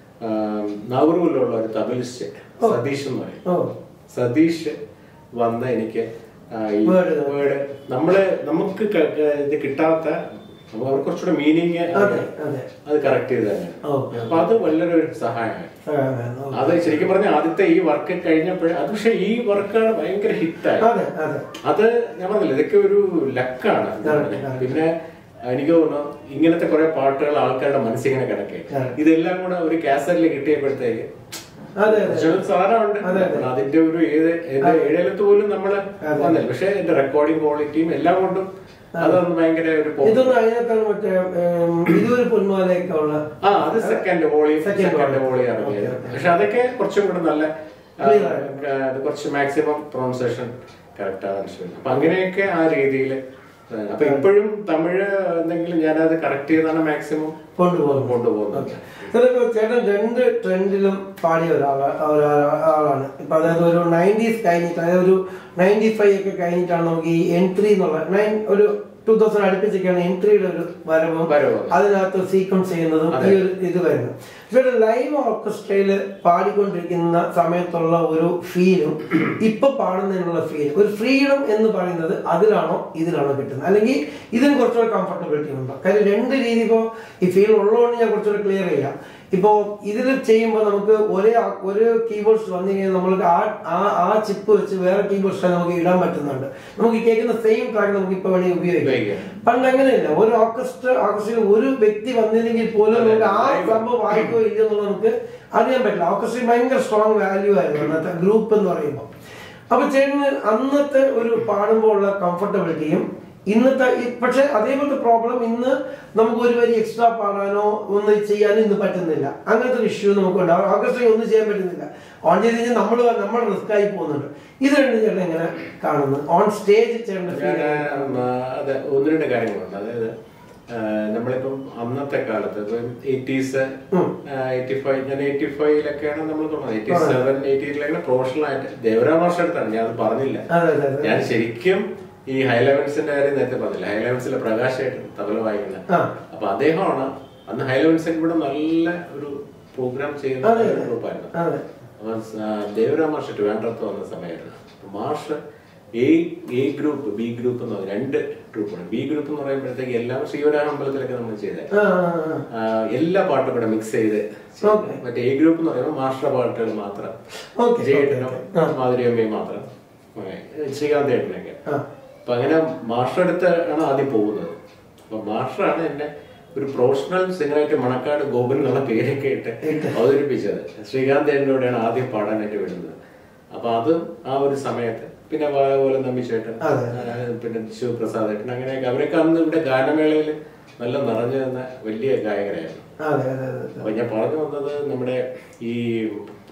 നവറൂരിലുള്ള ഒരു തമിഴിസ്റ്റ് സതീഷ് എന്ന് പറയും ഓ സതീഷ് വന്ന് എനിക്ക് ആ, ഈ Word. വേർഡ് നമ്മള് നമുക്ക് ക- ക- ഇത് കിട്ടാത്ത നമുക്ക് അവർക്ക് കുറച്ചുകൂടെ മീനിങ് അതെ അതെ അത് കറക്റ്റ് ചെയ്ത് തന്നെ ഓക്കെ അപ്പൊ അത് വളരെ ഒരു സഹായമായി അതെ അത് ശരിക്കും പറഞ്ഞ ആദ്യത്തെ ഈ വർക്ക് കഴിഞ്ഞപ്പോഴേ അത് പക്ഷെ ഈ വർക്കാണ് ഭയങ്കര ഹിറ്റായി അതെ അതെ അത് ഞാൻ പറഞ്ഞില്ല ഇതൊക്കെ ഒരു ലക്കാണ് അതെ, അതെ. പിന്നെ എനിക്ക് തോന്നുന്നു ഇങ്ങനത്തെ കുറെ പാട്ടുകൾ ആൾക്കാരുടെ മനസ്സിങ്ങനെ കിടക്കെ അതെ. ഇതെല്ലാം കൂടെ ഒരു കാസറ്റിൽ കിട്ടിയപ്പോഴത്തേക്ക് അതെ അതെ പക്ഷെ ഒരു സാധനമുണ്ട് അതെ, അതെ. അതിന്റെ ഒരു ഏത് എന്റെ ഏഴെഴുത്ത് പോലും നമ്മള് അതെ. വന്നില്ല പക്ഷെ എന്റെ റെക്കോർഡിംഗ് ക്വാളിറ്റിയും എല്ലാം കൊണ്ടും അതൊന്നും ഭയങ്കര ഒരു പോ- ഇതൊന്നും അതിനേക്കാൾ മറ്റേ ഉം, ഇതൊരു പൊന്മാലയൊക്കെ ഉള്ള ആ അത് second volley Second second volley. Volley Okay, ഇറങ്ങിയത് okay. പക്ഷെ അതൊക്കെ കുറച്ചും കൂടെ നല്ല ആ, Clear ആയിരുന്നു. ആ, അത് കുറച്ച് മാക്സിമം പ്രൊണൗൺസിയേഷൻ കറക്റ്റ് ആവാൻ ശ്രമിക്കും അപ്പൊ അങ്ങനെയൊക്കെ ആ രീതിയിൽ അപ്പൊ ഇപ്പോഴും തമിഴ് എന്തെങ്കിലും ഞാനത് കറക്റ്റ് ചെയ്താണ് മാക്സിമം കൊണ്ടുപോകും കൊണ്ടുപോകുന്നത് ചിലപ്പോ ചേട്ടൻ രണ്ട് ട്രെൻഡിലും പാടിയ ഒരാളാ ഒരാ- ആളാണ് ഇപ്പൊ അതായത് ഒരു നയൻറ്റീസ് കഴിഞ്ഞിട്ട് അതായത് ഒരു നയൻറ്റി ഫൈവ് ഒക്കെ കഴിഞ്ഞിട്ടാണ് നമുക്ക് ഈ എൻട്രി എന്നുള്ള നയൻ ഒരു ടൂ തൗസൻഡ് അടുപ്പിച്ചൊക്കെയാണ് എൻട്രിയുടെ ഒരു വരവും വരവ്. അതിനകത്ത് സീക്വൻസ് ചെയ്യുന്നതും ഈ ഒരു ഇത് വരുന്നത് പക്ഷേ ലൈവ് ഓർക്കസ്ട്രയില് പാടിക്കൊണ്ടിരിക്കുന്ന സമയത്തുള്ള ഒരു ഫീലും ഇപ്പൊ പാടുന്നതിനുള്ള ഫീൽ ഒരു ഫ്രീഡം എന്ന് പറയുന്നത് അതിലാണോ ഇതിലാണോ കിട്ടുന്നത് അല്ലെങ്കിൽ ഇതിന് കുറച്ചുകൂടെ കംഫർട്ടബിലിറ്റി ഉണ്ടോ കാര്യം രണ്ട് രീതി ഇപ്പോ ഈ ഫീൽ ഉള്ളതുകൊണ്ട് ഞാൻ കുറച്ചുകൂടെ ക്ലിയർ ചെയ്യാം ഇപ്പോ ഇതിൽ ചെയ്യുമ്പോൾ നമുക്ക് ഒരേ ആ- ഒരു കീബോർഡ്സ് വന്നു കഴിഞ്ഞാൽ നമ്മൾക്ക് ആ ആ ആ ചിപ്പ് വെച്ച് വേറെ കീബോർഡ്സ് നമുക്ക് ഇടാൻ പറ്റുന്നുണ്ട് നമുക്ക് ഈ കേൾക്കുന്ന സെയിം ട്രാക്ക് നമുക്ക് ഇപ്പൊ വേണമെങ്കിൽ ഉപയോഗിക്കാം ഉപയോഗിക്കാം. പണ്ട് അങ്ങനെയല്ല ഒരു ഓർക്കസ്ട്ര ഓർക്കസ്ട്രയിൽ ഒരു വ്യക്തി വന്നില്ലെങ്കിൽ പോലും അതെ, നമുക്ക് ആ live. സംഭവം വായിക്കോ ഇല്ലയോ എന്നുള്ളത് നമുക്ക് അറിയാൻ പറ്റില്ല ഓർക്കസ്ട്രയിൽ ഭയങ്കര സ്ട്രോങ് വാല്യൂ ആയിരുന്നു അന്നത്തെ ഗ്രൂപ്പ് എന്ന് പറയുമ്പോൾ അപ്പൊ ചേട്ടന് അന്നത്തെ ഒരു പാടുമ്പോൾ ഉള്ള കംഫർട്ടബിലിറ്റിയും ഇന്നത്തെ ഈ- പക്ഷെ അതേപോലത്തെ പ്രോബ്ലം ഇന്ന് നമുക്ക് ഒരു വരി എക്സ്ട്രാ പാടാനോ ഒന്ന് ചെയ്യാനോ ഇന്ന് പറ്റുന്നില്ല അങ്ങനത്തെ ഒരു ഇഷ്യൂ നമുക്കുണ്ട് ഓർക്കസ്ട്രയിൽ ഒന്നും ചെയ്യാൻ പറ്റുന്നില്ല ഓൺ ചെയ്ത് കഴിഞ്ഞാൽ നമ്മൾ നമ്മൾ റിസ്ക് ആയി പോകുന്നുണ്ട് ഇത് രണ്ട് ചേട്ടൻ എങ്ങനെ കാണുന്നു ഓൺ സ്റ്റേജ് ചേട്ടൻ്റെ ഞാൻ ഫീൽ അതെ ഒന്ന് രണ്ട് കാര്യങ്ങളുണ്ട് അതായത് ആ, നമ്മളിപ്പം അന്നത്തെ കാലത്ത് ഇപ്പം എയ്റ്റീസ് ഉം. എയ്റ്റി ഫൈവ് ഞാൻ എയ്റ്റി ഫൈവിലൊക്കെയാണ് നമ്മൾ തുടങ്ങുന്നത് എയ്റ്റി സെവൻ എയ്റ്റി എയ്റ്റിലൊക്കെ പ്രൊഫഷണൽ ആയിട്ട് ദേവരാ മാഷ അടുത്താണ് ഞാൻ അത് പറഞ്ഞില്ല അതെ അതെ അതെ ഞാൻ ശരിക്കും ഈ ഹൈ ലെവൻസിന്റെ കാര്യം നേരത്തെ പറഞ്ഞില്ല ഹൈ ലെവൻസിലെ പ്രകാശായിട്ട് തബല വായിക്കുന്നത് ആ. അപ്പൊ അദ്ദേഹമാണ് അന്ന് ഹൈ ലെവൻസിൽ ഇവിടെ നല്ല ഒരു പ്രോഗ്രാം ചെയ്യുന്ന അതെ, ഒരു അതെ. ഗ്രൂപ്പായിരുന്നു അതെ അപ്പൊ ദേവരാ മാഷ് ട്രിവാൻഡ്രത്ത് വന്ന സമയമായിരുന്നു അപ്പൊ മാഷ് A A group B group എന്ന് പറഞ്ഞ രണ്ട് ഗ്രൂപ്പാണ് ബി ഗ്രൂപ്പ് എന്ന് പറയുമ്പോഴത്തേക്ക് എല്ലാം ശ്രീവരാഹ അമ്പലത്തിലൊക്കെ നമ്മൾ ചെയ്തത് ആ ആ, ആ. എല്ലാ പാട്ടും കൂടെ മിക്സ് ചെയ്ത് ചെയ്ത്. Okay. മറ്റേ എ ഗ്രൂപ്പ് എന്ന് പറയുമ്പോൾ മാസ്റ്റർ പാട്ടുകൾ മാത്രം Okay, ജയേട്ടനും okay, okay. മാധുര്യമ്മയും മാത്രം Okay. ശ്രീകാന്ത് ഏട്ടനൊക്കെ ആ. അപ്പൊ അങ്ങനെ മാസ്റ്റർ അടുത്ത് ആണ് ആദ്യം പോകുന്നത് അപ്പൊ മാസ്റ്ററാണ് എന്നെ ഒരു പ്രൊഫഷണൽ സിംഗറായിട്ട് മണക്കാട് ഗോപൻ എന്നുള്ള പേരൊക്കെ ഇട്ട് ഇട്ട്. അവതരിപ്പിച്ചത് ശ്രീകാന്ത് ഏട്ടനോടെയാണ് ആദ്യം പാടാനായിട്ട് വിടുന്നത് അപ്പൊ അതും ആ ഒരു സമയത്ത് പിന്നെ പോലെ നമ്പിച്ചേട്ടൻ അതെ. ആ, പിന്നെ ശിവപ്രസാദ് ഏട്ടൻ അങ്ങനെയൊക്കെ അവരൊക്കെ അന്ന് ഇവിടെ ഗാനമേളയിൽ നല്ല നിറഞ്ഞു നിന്ന വലിയ ഗായകരായിരുന്നു അതെ അതെ അതെ അപ്പൊ ഞാൻ പറഞ്ഞു വന്നത് നമ്മുടെ ഈ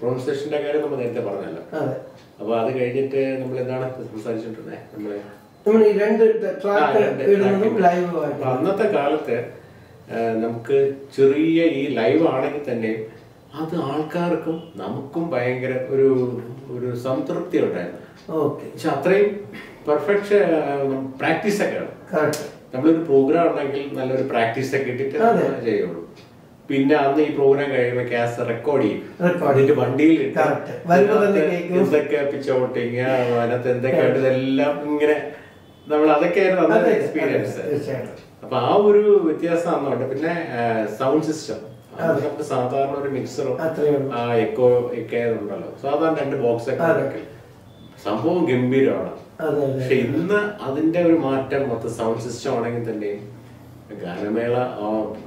പ്രൊണൗൺസിയേഷന്റെ കാര്യം നമ്മൾ നേരത്തെ പറഞ്ഞല്ലോ അതെ അപ്പൊ അത് കഴിഞ്ഞിട്ട് നമ്മൾ എന്താണ് സംസാരിച്ചിട്ടുണ്ടേ നമ്മള് നമ്മൾ ഈ രണ്ട് ആ, ട്രാക്ക് രണ്ട് ഇടുന്നതും track. ലൈവ് അപ്പൊ അന്നത്തെ കാലത്ത് ആ, നമുക്ക് ചെറിയ ഈ ലൈവ് ആണെങ്കിൽ തന്നെ അത് ആൾക്കാർക്കും നമുക്കും ഭയങ്കര ഒരു ഒരു സംതൃപ്തി ഉണ്ടായിരുന്നു ഓക്കെ പക്ഷെ അത്രയും പെർഫെക്റ്റ് പ്രാക്ടീസ് ഒക്കെ ആണ് കറക്റ്റ് നമ്മളൊരു പ്രോഗ്രാം ഉണ്ടെങ്കിൽ നല്ലൊരു പ്രാക്ടീസ് ഒക്കെ ഇട്ടിട്ട് അതെ. ചെയ്യുള്ളൂ പിന്നെ അന്ന് ഈ പ്രോഗ്രാം കഴിയുമ്പോൾ ക്യാസ് റെക്കോർഡ് ചെയ്യും Record അതിന്റെ വണ്ടിയിൽ ഇട്ട് Correct. വരുമ്പോ തന്നെ അതിനകത്ത് കേൾക്കും. എന്തൊക്കെ പിച്ചോട്ടിങ് അതിനകത്ത് എന്തൊക്കെ ഉണ്ട് ഇതെല്ലാം ഇങ്ങനെ നമ്മൾ അതൊക്കെയായിരുന്നു അതെ, അന്നത്തെ അതെ, എക്സ്പീരിയൻസ് തീർച്ചയായിട്ടും. അപ്പൊ ആ ഒരു വ്യത്യാസം അന്നുണ്ട് പിന്നെ സൗണ്ട് സിസ്റ്റം നമുക്ക് സാധാരണ ഒരു മിക്സറും അത്രയേ ഉള്ളൂ. എക്കോ ഒക്കെ ഉണ്ടല്ലോ സാധാരണ രണ്ട് ബോക്സ് ഒക്കെ അതെ. ഉണ്ടെങ്കിൽ സംഭവം ഗംഭീരമാണ് അതെ അതെ പക്ഷെ ഇന്ന് അതിന്റെ ഒരു മാറ്റം മൊത്തം സൗണ്ട് സിസ്റ്റം ആണെങ്കിൽ തന്നെ ഗാനമേള ആ,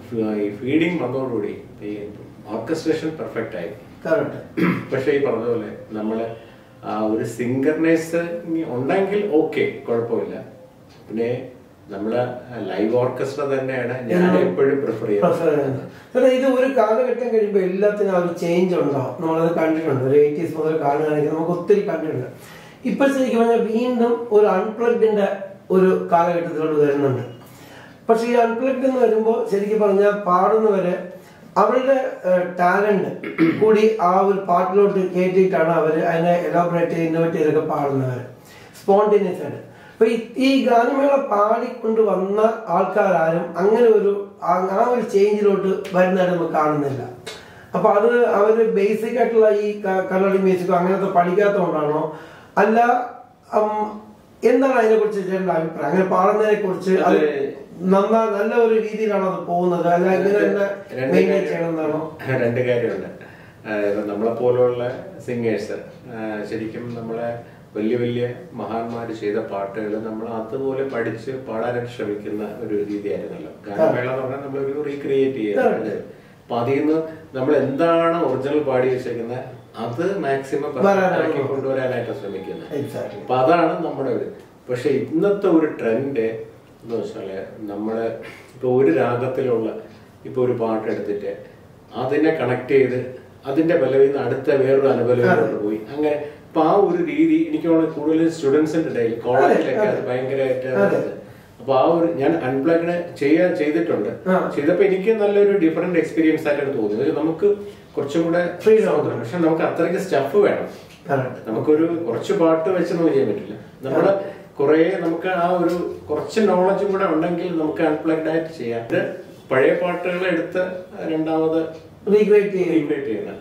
ഈ ഫീഡിങ് വന്നതോടുകൂടി ഈ ഓർക്കസ്ട്രേഷൻ പെർഫെക്റ്റ് ആയി കറക്റ്റ് പക്ഷെ ഈ പറഞ്ഞ പോലെ നമ്മള് ആ ഒരു സിംഗർനൈസ് ഉണ്ടെങ്കിൽ ഓക്കെ കുഴപ്പമില്ല പിന്നെ നമ്മള് ലൈവ് ഓർക്കസ്ട്ര തന്നെയാണ് ഞാൻ എപ്പോഴും പ്രിഫർ ചെയ്യുന്നത് പ്രിഫർ ചെയ്യുന്നത് കാരണം ഇത് ഒരു കാലഘട്ടം കഴിയുമ്പോൾ എല്ലാത്തിനും ആ ഒരു ചേഞ്ച് ഉണ്ടാവും നമ്മളത് കണ്ടിട്ടുണ്ട് ഒരു എയ്റ്റീസ് മുതൽ കാണുകയാണെങ്കിൽ നമുക്ക് ഒത്തിരി കണ്ടിട്ടുണ്ട് ഇപ്പൊ ശരിക്കും പറഞ്ഞാൽ വീണ്ടും ഒരു അൺപ്ലഗ്ഡിന്റെ ഒരു കാലഘട്ടത്തിലോട്ട് വരുന്നുണ്ട് പക്ഷെ ഈ അൺപ്ലഗ്ഡ് എന്ന് വരുമ്പോൾ ശരിക്കും പറഞ്ഞാൽ പാടുന്നവര് അവരുടെ ടാലന്റ് കൂടി ആ ഒരു പാട്ടിലോട്ട് കയറ്റിയിട്ടാണ് അവർ അതിനെ എലോബറേറ്റ് ഇന്നോവേറ്റ് ചെയ്തൊക്കെ പാടുന്നവർ സ്പോണ്ടിനിയസ് ആയിട്ട് അപ്പൊ ഈ- ഈ ഗാനമേള പാടിക്കൊണ്ട് വന്ന ആൾക്കാരും അങ്ങനെ ഒരു ആ ആ ഒരു ചേഞ്ചിലോട്ട് വരുന്നതായിട്ട് നമുക്ക് കാണുന്നില്ല അപ്പൊ അത് അവര് ബേസിക് ആയിട്ടുള്ള ഈ ക- കർണാടിക് മ്യൂസിക്കോ അങ്ങനത്തെ പഠിക്കാത്തതുകൊണ്ടാണോ അല്ല ഉം, എന്താണ് അതിനെ കുറിച്ച് ചേട്ടന്റെ അഭിപ്രായം അങ്ങനെ പാടുന്നതിനെ കുറിച്ച് അത് നന്നാ നല്ല ഒരു രീതിയിലാണോ അത് പോകുന്നത് അല്ല ഇങ്ങനെ തന്നെ രണ്ട് മെയിൻറ്റെയിൻ കാര്യം- ചെയ്യണമെന്നാണോ രണ്ട് കാര്യമുണ്ട് അതായത് നമ്മളെ പോലുള്ള സിംഗേഴ്സ് ശരിക്കും നമ്മളെ വലിയ വലിയ മഹാന്മാര് ചെയ്ത പാട്ടുകൾ നമ്മൾ അതുപോലെ പഠിച്ച് പാടാനായിട്ട് ശ്രമിക്കുന്ന ഒരു രീതിയായിരുന്നല്ലോ ഗാനമേള എന്ന് പറഞ്ഞാൽ നമ്മളൊരു റീക്രിയേറ്റ് ചെയ്യുക അപ്പൊ അതിൽ നിന്ന് നമ്മൾ എന്താണ് ഒറിജിനൽ പാടി വെച്ചേക്കുന്നത് അത് മാക്സിമം വരാനാണ് ആക്കി കൊണ്ടുവരാനായിട്ട് ശ്രമിക്കുന്നത് എക്സാക്ട്ലി അപ്പൊ അതാണ് നമ്മുടെ ഒരു പക്ഷെ ഇന്നത്തെ ഒരു ട്രെൻഡ് എന്ന് വെച്ചാല് നമ്മള് ഇപ്പൊ ഒരു രാഗത്തിലുള്ള ഇപ്പൊ ഒരു പാട്ട് എടുത്തിട്ട് അതിനെ കണക്ട് ചെയ്ത് അതിന്റെ ബലവിൽ നിന്ന് അടുത്ത വേറൊരു അനുബലവിലോട്ട് പോയി അങ്ങനെ അപ്പൊ ആ ഒരു രീതി എനിക്ക് തോന്നുന്നു കൂടുതൽ സ്റ്റുഡൻസിന്റെ ഇടയിൽ കോളേജിലൊക്കെ അത് ഭയങ്കരമായിട്ട് അപ്പൊ ആ ഒരു ഞാൻ അൺപ്ലഗ്ഡ് ചെയ്യാൻ ചെയ്തിട്ടുണ്ട് ആ. ചെയ്തപ്പോ എനിക്ക് നല്ലൊരു ഡിഫറെന്റ് എക്സ്പീരിയൻസ് ആയിട്ടാണ് തോന്നിയത് നമുക്ക് കുറച്ചും കൂടെ Freedom. സ്വാതന്ത്ര്യം. പക്ഷെ നമുക്ക് അത്രയ്ക്ക് സ്റ്റഫ് വേണം കറക്റ്റ് നമുക്കൊരു കുറച്ച് പാട്ട് വെച്ച് നമുക്ക് ചെയ്യാൻ പറ്റില്ല നമ്മള് കുറെ നമുക്ക് ആ ഒരു കുറച്ച് നോളജും കൂടെ ഉണ്ടെങ്കിൽ നമുക്ക് അൺപ്ലഗ്ഡ് ആയിട്ട് ചെയ്യാം ഇത് പഴയ പാട്ടുകൾ എടുത്ത് രണ്ടാമത് റീക്രിയേറ്റ് ചെയ്യും റീക്രിയേറ്റ് ചെയ്യുന്നത്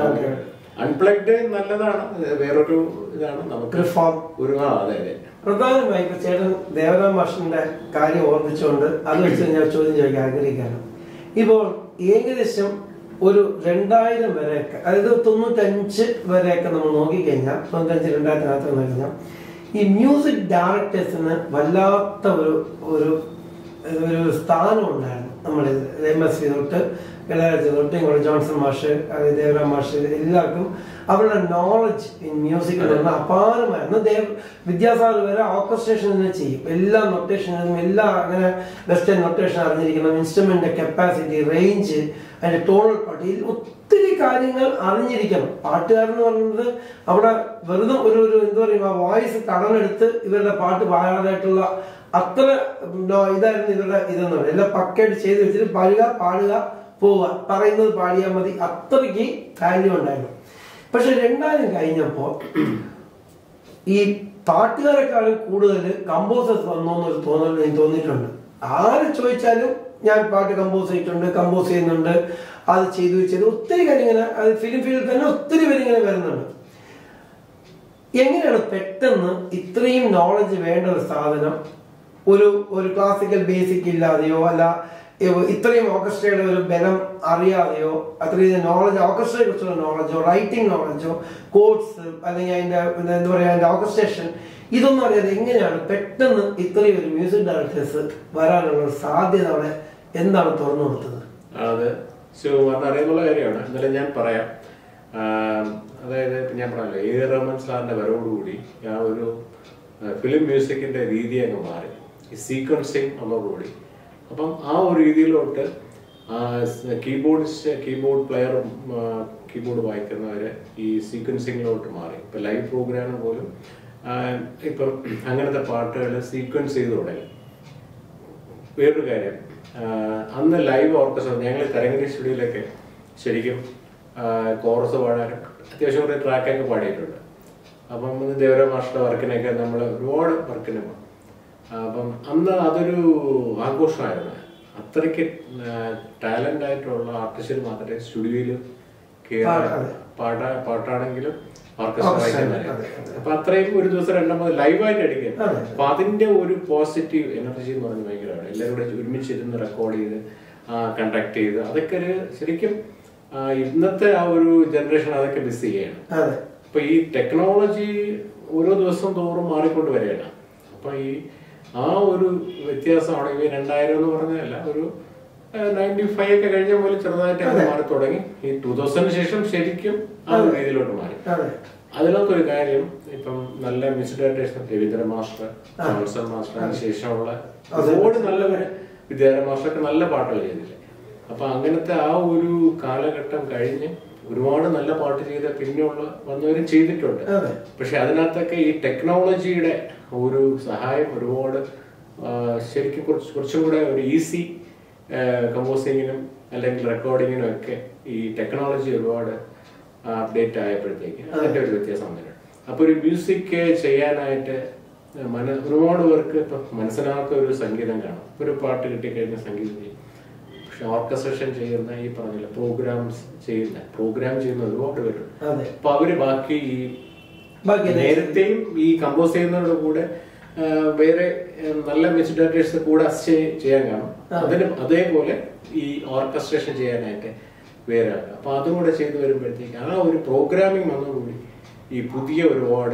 അൺപ്ലഗ്ഡ് നല്ലതാണ് ഇത് വേറൊരു ഇതാണ് നമുക്ക് ഒരു ഫോം ഒരു ആ അതെ അതെ പ്രധാനമായി ഇപ്പൊ ചേട്ടൻ ദേവരാം മാഷിന്റെ കാര്യം ഓർമ്മിച്ചുകൊണ്ട് അത് വെച്ച് ഞാൻ ചോദ്യം ചോദിക്കാൻ ആഗ്രഹിക്കാണ് ഇപ്പോൾ ഏകദേശം ഒരു രണ്ടായിരം വരെയൊക്കെ അതായത് തൊണ്ണൂറ്റഞ്ച് വരെയൊക്കെ നമ്മൾ നോക്കിക്കഴിഞ്ഞാൽ തൊണ്ണൂറ്റഞ്ച് രണ്ടായിരത്തിനകത്ത് നോക്കിക്കഴിഞ്ഞാൽ ഈ മ്യൂസിക് ഡയറക്ടേഴ്സിന് വല്ലാത്ത ഒരു ഒരു ഒരു സ്ഥാനം ഉണ്ടായിരുന്നു നമ്മൾ എം എസ് സി തൊട്ട് ഇളയരാജ തൊട്ട് ഇങ്ങോട്ട് ജോൺസൺ മാഷ് അത് ദേവരാം മാഷ് എല്ലാവർക്കും അവരുടെ നോളജ് ഇൻ മ്യൂസിക് എന്ന് പറഞ്ഞാൽ അപാരമായിരുന്നു ദേവ് വിദ്യാസാഗർ വരെ ഓർക്കസ്ട്രേഷൻ തന്നെ ചെയ്യും എല്ലാ നൊട്ടേഷനും എല്ലാ അങ്ങനെ വെസ്റ്റേൺ നൊട്ടേഷൻ അറിഞ്ഞിരിക്കണം ഇൻസ്ട്രുമെന്റ് കപ്പാസിറ്റി റേഞ്ച് അതിന്റെ ടോണൽ പാട്ട് ഇതിൽ ഒത്തിരി കാര്യങ്ങൾ അറിഞ്ഞിരിക്കണം പാട്ടുകാരൻ എന്ന് പറയുന്നത് അവിടെ വെറുതെ ഒരു ഒരു എന്താ പറയുക ആ വോയിസ് കടമെടുത്ത് ഇവരുടെ പാട്ട് പാടാനായിട്ടുള്ള അത്ര നോ- ഇതായിരുന്നു ഇവരുടെ ഇതെന്ന് പറയുന്നത് എല്ലാം പക്കയായിട്ട് ചെയ്ത് വെച്ചിട്ട് പാടുക പാടുക പോവുക പറയുന്നത് പാടിയാൽ മതി അത്രയ്ക്ക് വാല്യൂ ഉണ്ടായിരുന്നു പക്ഷെ രണ്ടായിരം കഴിഞ്ഞപ്പോ ഈ പാട്ടുകാരെക്കാളും കൂടുതൽ കമ്പോസേഴ്സ് വന്നോ എന്നൊരു തോന്നൽ എനിക്ക് തോന്നിയിട്ടുണ്ട് ആര് ചോദിച്ചാലും ഞാൻ പാട്ട് കമ്പോസ് ചെയ്തിട്ടുണ്ട് കമ്പോസ് ചെയ്യുന്നുണ്ട് അത് ചെയ്തു ചെയ്തു ഒത്തിരി കാര്യം ഇങ്ങനെ അത് ഫിലിം ഫീൽഡിൽ തന്നെ ഒത്തിരി പേര് ഇങ്ങനെ വരുന്നുണ്ട് എങ്ങനെയാണ് പെട്ടെന്ന് ഇത്രയും നോളജ് വേണ്ട ഒരു സാധനം ഒരു ഒരു ക്ലാസിക്കൽ ബേസിക് ഇല്ലാതെയോ അല്ല ഇവ- ഇത്രയും ഓർക്കസ്ട്രയുടെ ഒരു ബലം അറിയാതെയോ അത്രയും നോളജ് ഓർക്കസ്ട്രയെ കുറിച്ചുള്ള നോളജോ റൈറ്റിംഗ് നോളജോ കോഡ്സ് അല്ലെങ്കിൽ അതിന്റെ പിന്നെ എന്താ പറയാ അതിന്റെ ഓർക്കസ്ട്രേഷൻ ഇതൊന്നും അറിയാതെ എങ്ങനെയാണ് പെട്ടെന്ന് ഇത്രയും ഒരു മ്യൂസിക് ഡയറക്ടേഴ്സ് വരാനുള്ള ഒരു സാധ്യത അവിടെ എന്താണ് തുറന്നു കൊടുത്തത് അത് ശിവകുമാറിന് അറിയാനുള്ള കാര്യമാണ് എന്നാലും ഞാൻ പറയാം ആം, അതായത് ഇപ്പൊ ഞാൻ പറഞ്ഞല്ലോ എ ആർ റഹ്മാൻ സാറിന്റെ വരവോടുകൂടി ആ ഒരു ഫിലിം മ്യൂസിക്കിന്റെ രീതി അങ്ങ് മാറി ഈ സീക്വൻസിങ് വന്നതോടുകൂടി അപ്പം ആ ഒരു രീതിയിലോട്ട് കീബോർഡിസ്റ്റ് കീബോർഡ് പ്ലെയറും കീബോർഡ് വായിക്കുന്നവര് ഈ സീക്വൻസിങ്ങിലോട്ട് മാറി ഇപ്പൊ ലൈവ് പ്രോഗ്രാം പോലും ആ, ഇപ്പം അങ്ങനത്തെ പാട്ടുകൾ സീക്വൻസ് ചെയ്ത് തുടങ്ങി വേറൊരു കാര്യം ആ, അന്ന് ലൈവ് ഓർക്കസ്ട്ര ഞങ്ങൾ കരങ്ങരി സ്റ്റുഡിയോയിലൊക്കെ ശരിക്കും കോറസ് പാടാൻ അത്യാവശ്യം കുറേ ട്രാക്കൊക്കെ പാടിയിട്ടുണ്ട് അപ്പം ഇന്ന് ദേവരാ മാസ്റ്റർ വർക്കിനൊക്കെ നമ്മൾ ഒരുപാട് വർക്കിന് പോകും അപ്പം അന്ന് അതൊരു ആഘോഷമായിരുന്നു അത്രയ്ക്ക് ടാലന്റ് ആയിട്ടുള്ള ആർട്ടിസ്റ്റിൽ മാത്രമേ സ്റ്റുഡിയോയിൽ പാടാതെ. പാടാ പാട്ടാണെങ്കിലും ഓർക്കസ്ട്ര Orchestra, വായിക്കാൻ അതെ, അതെ. അപ്പൊ അത്രയും ഒരു ദിവസം രണ്ടാമത് ലൈവായിട്ട് അടിക്കുക അതെ. അപ്പൊ അതിന്റെ ഒരു പോസിറ്റീവ് എനർജി എന്ന് പറഞ്ഞാൽ ഭയങ്കരമാണ് എല്ലാവരും കൂടെ ഒരുമിച്ചിരുന്ന് റെക്കോർഡ് ചെയ്ത് കണ്ടക്ട് ചെയ്ത് അതൊക്കെ ഒരു ശരിക്കും ആ, ഇന്നത്തെ ആ ഒരു ജനറേഷൻ അതൊക്കെ മിസ് ചെയ്യാണ് അതെ അപ്പൊ ഈ ടെക്നോളജി ഓരോ ദിവസം തോറും മാറിക്കൊണ്ട് വരികയാണ് അപ്പൊ ഈ ആ ഒരു വ്യത്യാസമാണ് ഈ രണ്ടായിരം എന്ന് പറഞ്ഞതല്ല ഒരു നയൻറ്റി ഫൈവ് ഒക്കെ കഴിഞ്ഞ പോലെ ചെറുതായിട്ട് അങ്ങ് മാറി തുടങ്ങി ഈ ടൂ തൗസൻഡിന് ശേഷം ശരിക്കും ആ ഒരു രീതിയിലോട്ട് മാറി അതെ അതിനകത്തൊരു കാര്യം ഇപ്പം നല്ല music directors Ravindra master Johnson master അതിന് ശേഷമുള്ള ഒരുപാട് നല്ല വിദ്യാധര മാസ്റ്ററൊക്കെ നല്ല പാട്ടുകൾ ചെയ്തില്ലേ അപ്പൊ അങ്ങനത്തെ ആ ഒരു കാലഘട്ടം കഴിഞ്ഞ് ഒരുപാട് നല്ല പാട്ട് ചെയ്ത പിന്നെയുള്ള വന്നവരും ചെയ്തിട്ടുണ്ട് അതെ പക്ഷെ അതിനകത്തൊക്കെ ഈ ടെക്നോളജിയുടെ ഒരു സഹായം ഒരുപാട് ആ, ശരിക്കും കുറച്ച് കുറച്ചും കൂടെ ഒരു ഈസി കമ്പോസിങ്ങിനും അല്ലെങ്കിൽ റെക്കോർഡിങ്ങിനും ഒക്കെ ഈ ടെക്നോളജി ഒരുപാട് അപ്ഡേറ്റ് ആയപ്പോഴത്തേക്ക് അതിന്റെ ഒരു വ്യത്യാസം വന്നിട്ടുണ്ട് അപ്പൊ ഒരു മ്യൂസിക് ചെയ്യാനായിട്ട് മന ഒരുപാട് പേർക്ക് ഇപ്പൊ മനസ്സിലാത്ത ഒരു സംഗീതം കാണും ഇപ്പൊ ഒരു പാട്ട് കിട്ടിക്കഴിഞ്ഞ സംഗീതം ചെയ്യും പക്ഷെ ഓർക്കസ്ട്രേഷൻ ചെയ്യുന്ന ഈ പറഞ്ഞില്ല പ്രോഗ്രാംസ് ചെയ്യുന്ന പ്രോഗ്രാം ചെയ്യുന്ന ഒരുപാട് പേരുണ്ട് അതെ അപ്പൊ അവര് ബാക്കി ഈ ബാക്കി നേരത്തെയും ഈ കമ്പോസ് ചെയ്യുന്നവരുടെ കൂടെ ആ, വേറെ ആ, നല്ല മ്യൂസിക് ഡയറക്ടേഴ്സ് കൂടെ അസിസ്റ്റ് ചെയ്യാൻ കാണും അതിന് അതേപോലെ ഈ ഓർക്കസ്ട്രേഷൻ ചെയ്യാനായിട്ട് വേറെ ആൾ അപ്പൊ അതും കൂടെ ചെയ്തു വരുമ്പോഴത്തേക്ക് ആ ഒരു പ്രോഗ്രാമിംഗ് വന്നതോടുകൂടി ഈ പുതിയ ഒരുപാട്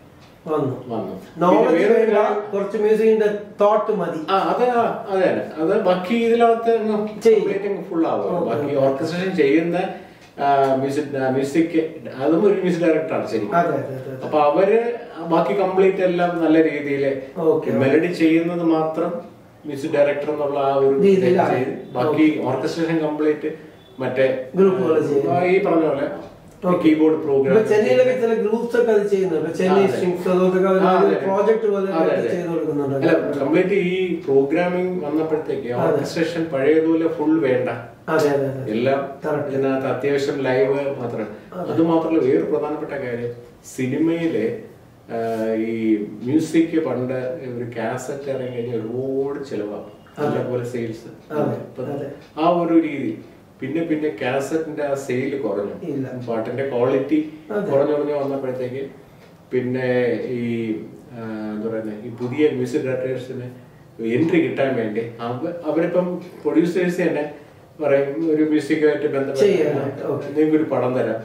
വന്നു വന്നു പിന്നെ നോളജ് വേറൊരു വേണ്ട കാര്യം- കുറച്ച് മ്യൂസിക്കിന്റെ തോട്ട് മതി ആ അത് അതെ അതെ അത് ബാക്കി ഇതിനകത്ത് ചെയ്യും. ഫുൾ ആവും ബാക്കി ഓർക്കസ്ട്രേഷൻ ചെയ്യുന്ന മ്യൂസിക് മ്യൂസിക് അതും ഒരു മ്യൂസിക് ഡയറക്ടറാണ് ശരിക്കും അതെ അതെ അതെ അപ്പൊ അവര് ബാക്കി കംപ്ലീറ്റ് എല്ലാം നല്ല രീതിയിൽ Okay. മെലഡി ചെയ്യുന്നത് മാത്രം മ്യൂസിക് ഡയറക്ടർ എന്നുള്ള ആ ഒരു രീതിയിലാണ്. ചെയ്ത് ബാക്കി ഓർക്കസ്ട്രേഷൻ കംപ്ലീറ്റ് മറ്റേ ഗ്രൂപ്പുകൾ ചെയ്യും. ആ, ഈ പറഞ്ഞ പോലെ Okay. കീബോർഡ് ഇപ്പൊ പ്രോഗ്രാം ചെന്നൈയിലൊക്കെ ചില ഗ്രൂപ്പ്സ് ഒക്കെ അത് ചെയ്യുന്നുണ്ട് ചെന്നൈ അതെ. സ്ട്രിങ്സ് അതൊക്കെ ആ, അതെ. പ്രോജക്ട് പോലെ അതെ, അതെ. ചെയ്ത് കൊടുക്കുന്നുണ്ട് അല്ല കംപ്ലീറ്റ് ഈ പ്രോഗ്രാമിംഗ് വന്നപ്പോഴത്തേക്ക് ഓർക്കസ്ട്രേഷൻ പഴയതുപോലെ ഫുൾ വേണ്ട അതെ അതെ അതെ എല്ലാം Correct. ഇതിനകത്ത് അത്യാവശ്യം ലൈവ് മാത്രം അത് മാത്രമല്ല വേറെ പ്രധാനപ്പെട്ട കാര്യം സിനിമയിലെ ആ, ഈ മ്യൂസിക് പണ്ട് ഒരു കാസറ്റ് ഇറങ്ങി കഴിഞ്ഞാൽ ഒരുപാട് ചെലവാകും നല്ലപോലെ സെയിൽസ് അതെ, അതെ. ആ ഒരു രീതി പിന്നെ പിന്നെ കാസറ്റിന്റെ ആ സെയിൽ കുറഞ്ഞു ഇല്ല. പാട്ടിന്റെ ക്വാളിറ്റി അതെ. കുറഞ്ഞു കുറഞ്ഞു വന്നപ്പോഴത്തേക്ക് പിന്നെ ഈ ആ, എന്താ പറയുന്നത് ഈ പുതിയ മ്യൂസിക് ഡയറക്ടേഴ്സിന് എൻട്രി കിട്ടാൻ വേണ്ടി അവ- അവരിപ്പം പ്രൊഡ്യൂസേഴ്സ് തന്നെ പറയും ഒരു മ്യൂസിക്കുമായിട്ട് ബന്ധപ്പെട്ട് ചെയ്യാനായിട്ട്, okay. നിങ്ങൾക്ക് ഒരു പടം തരാം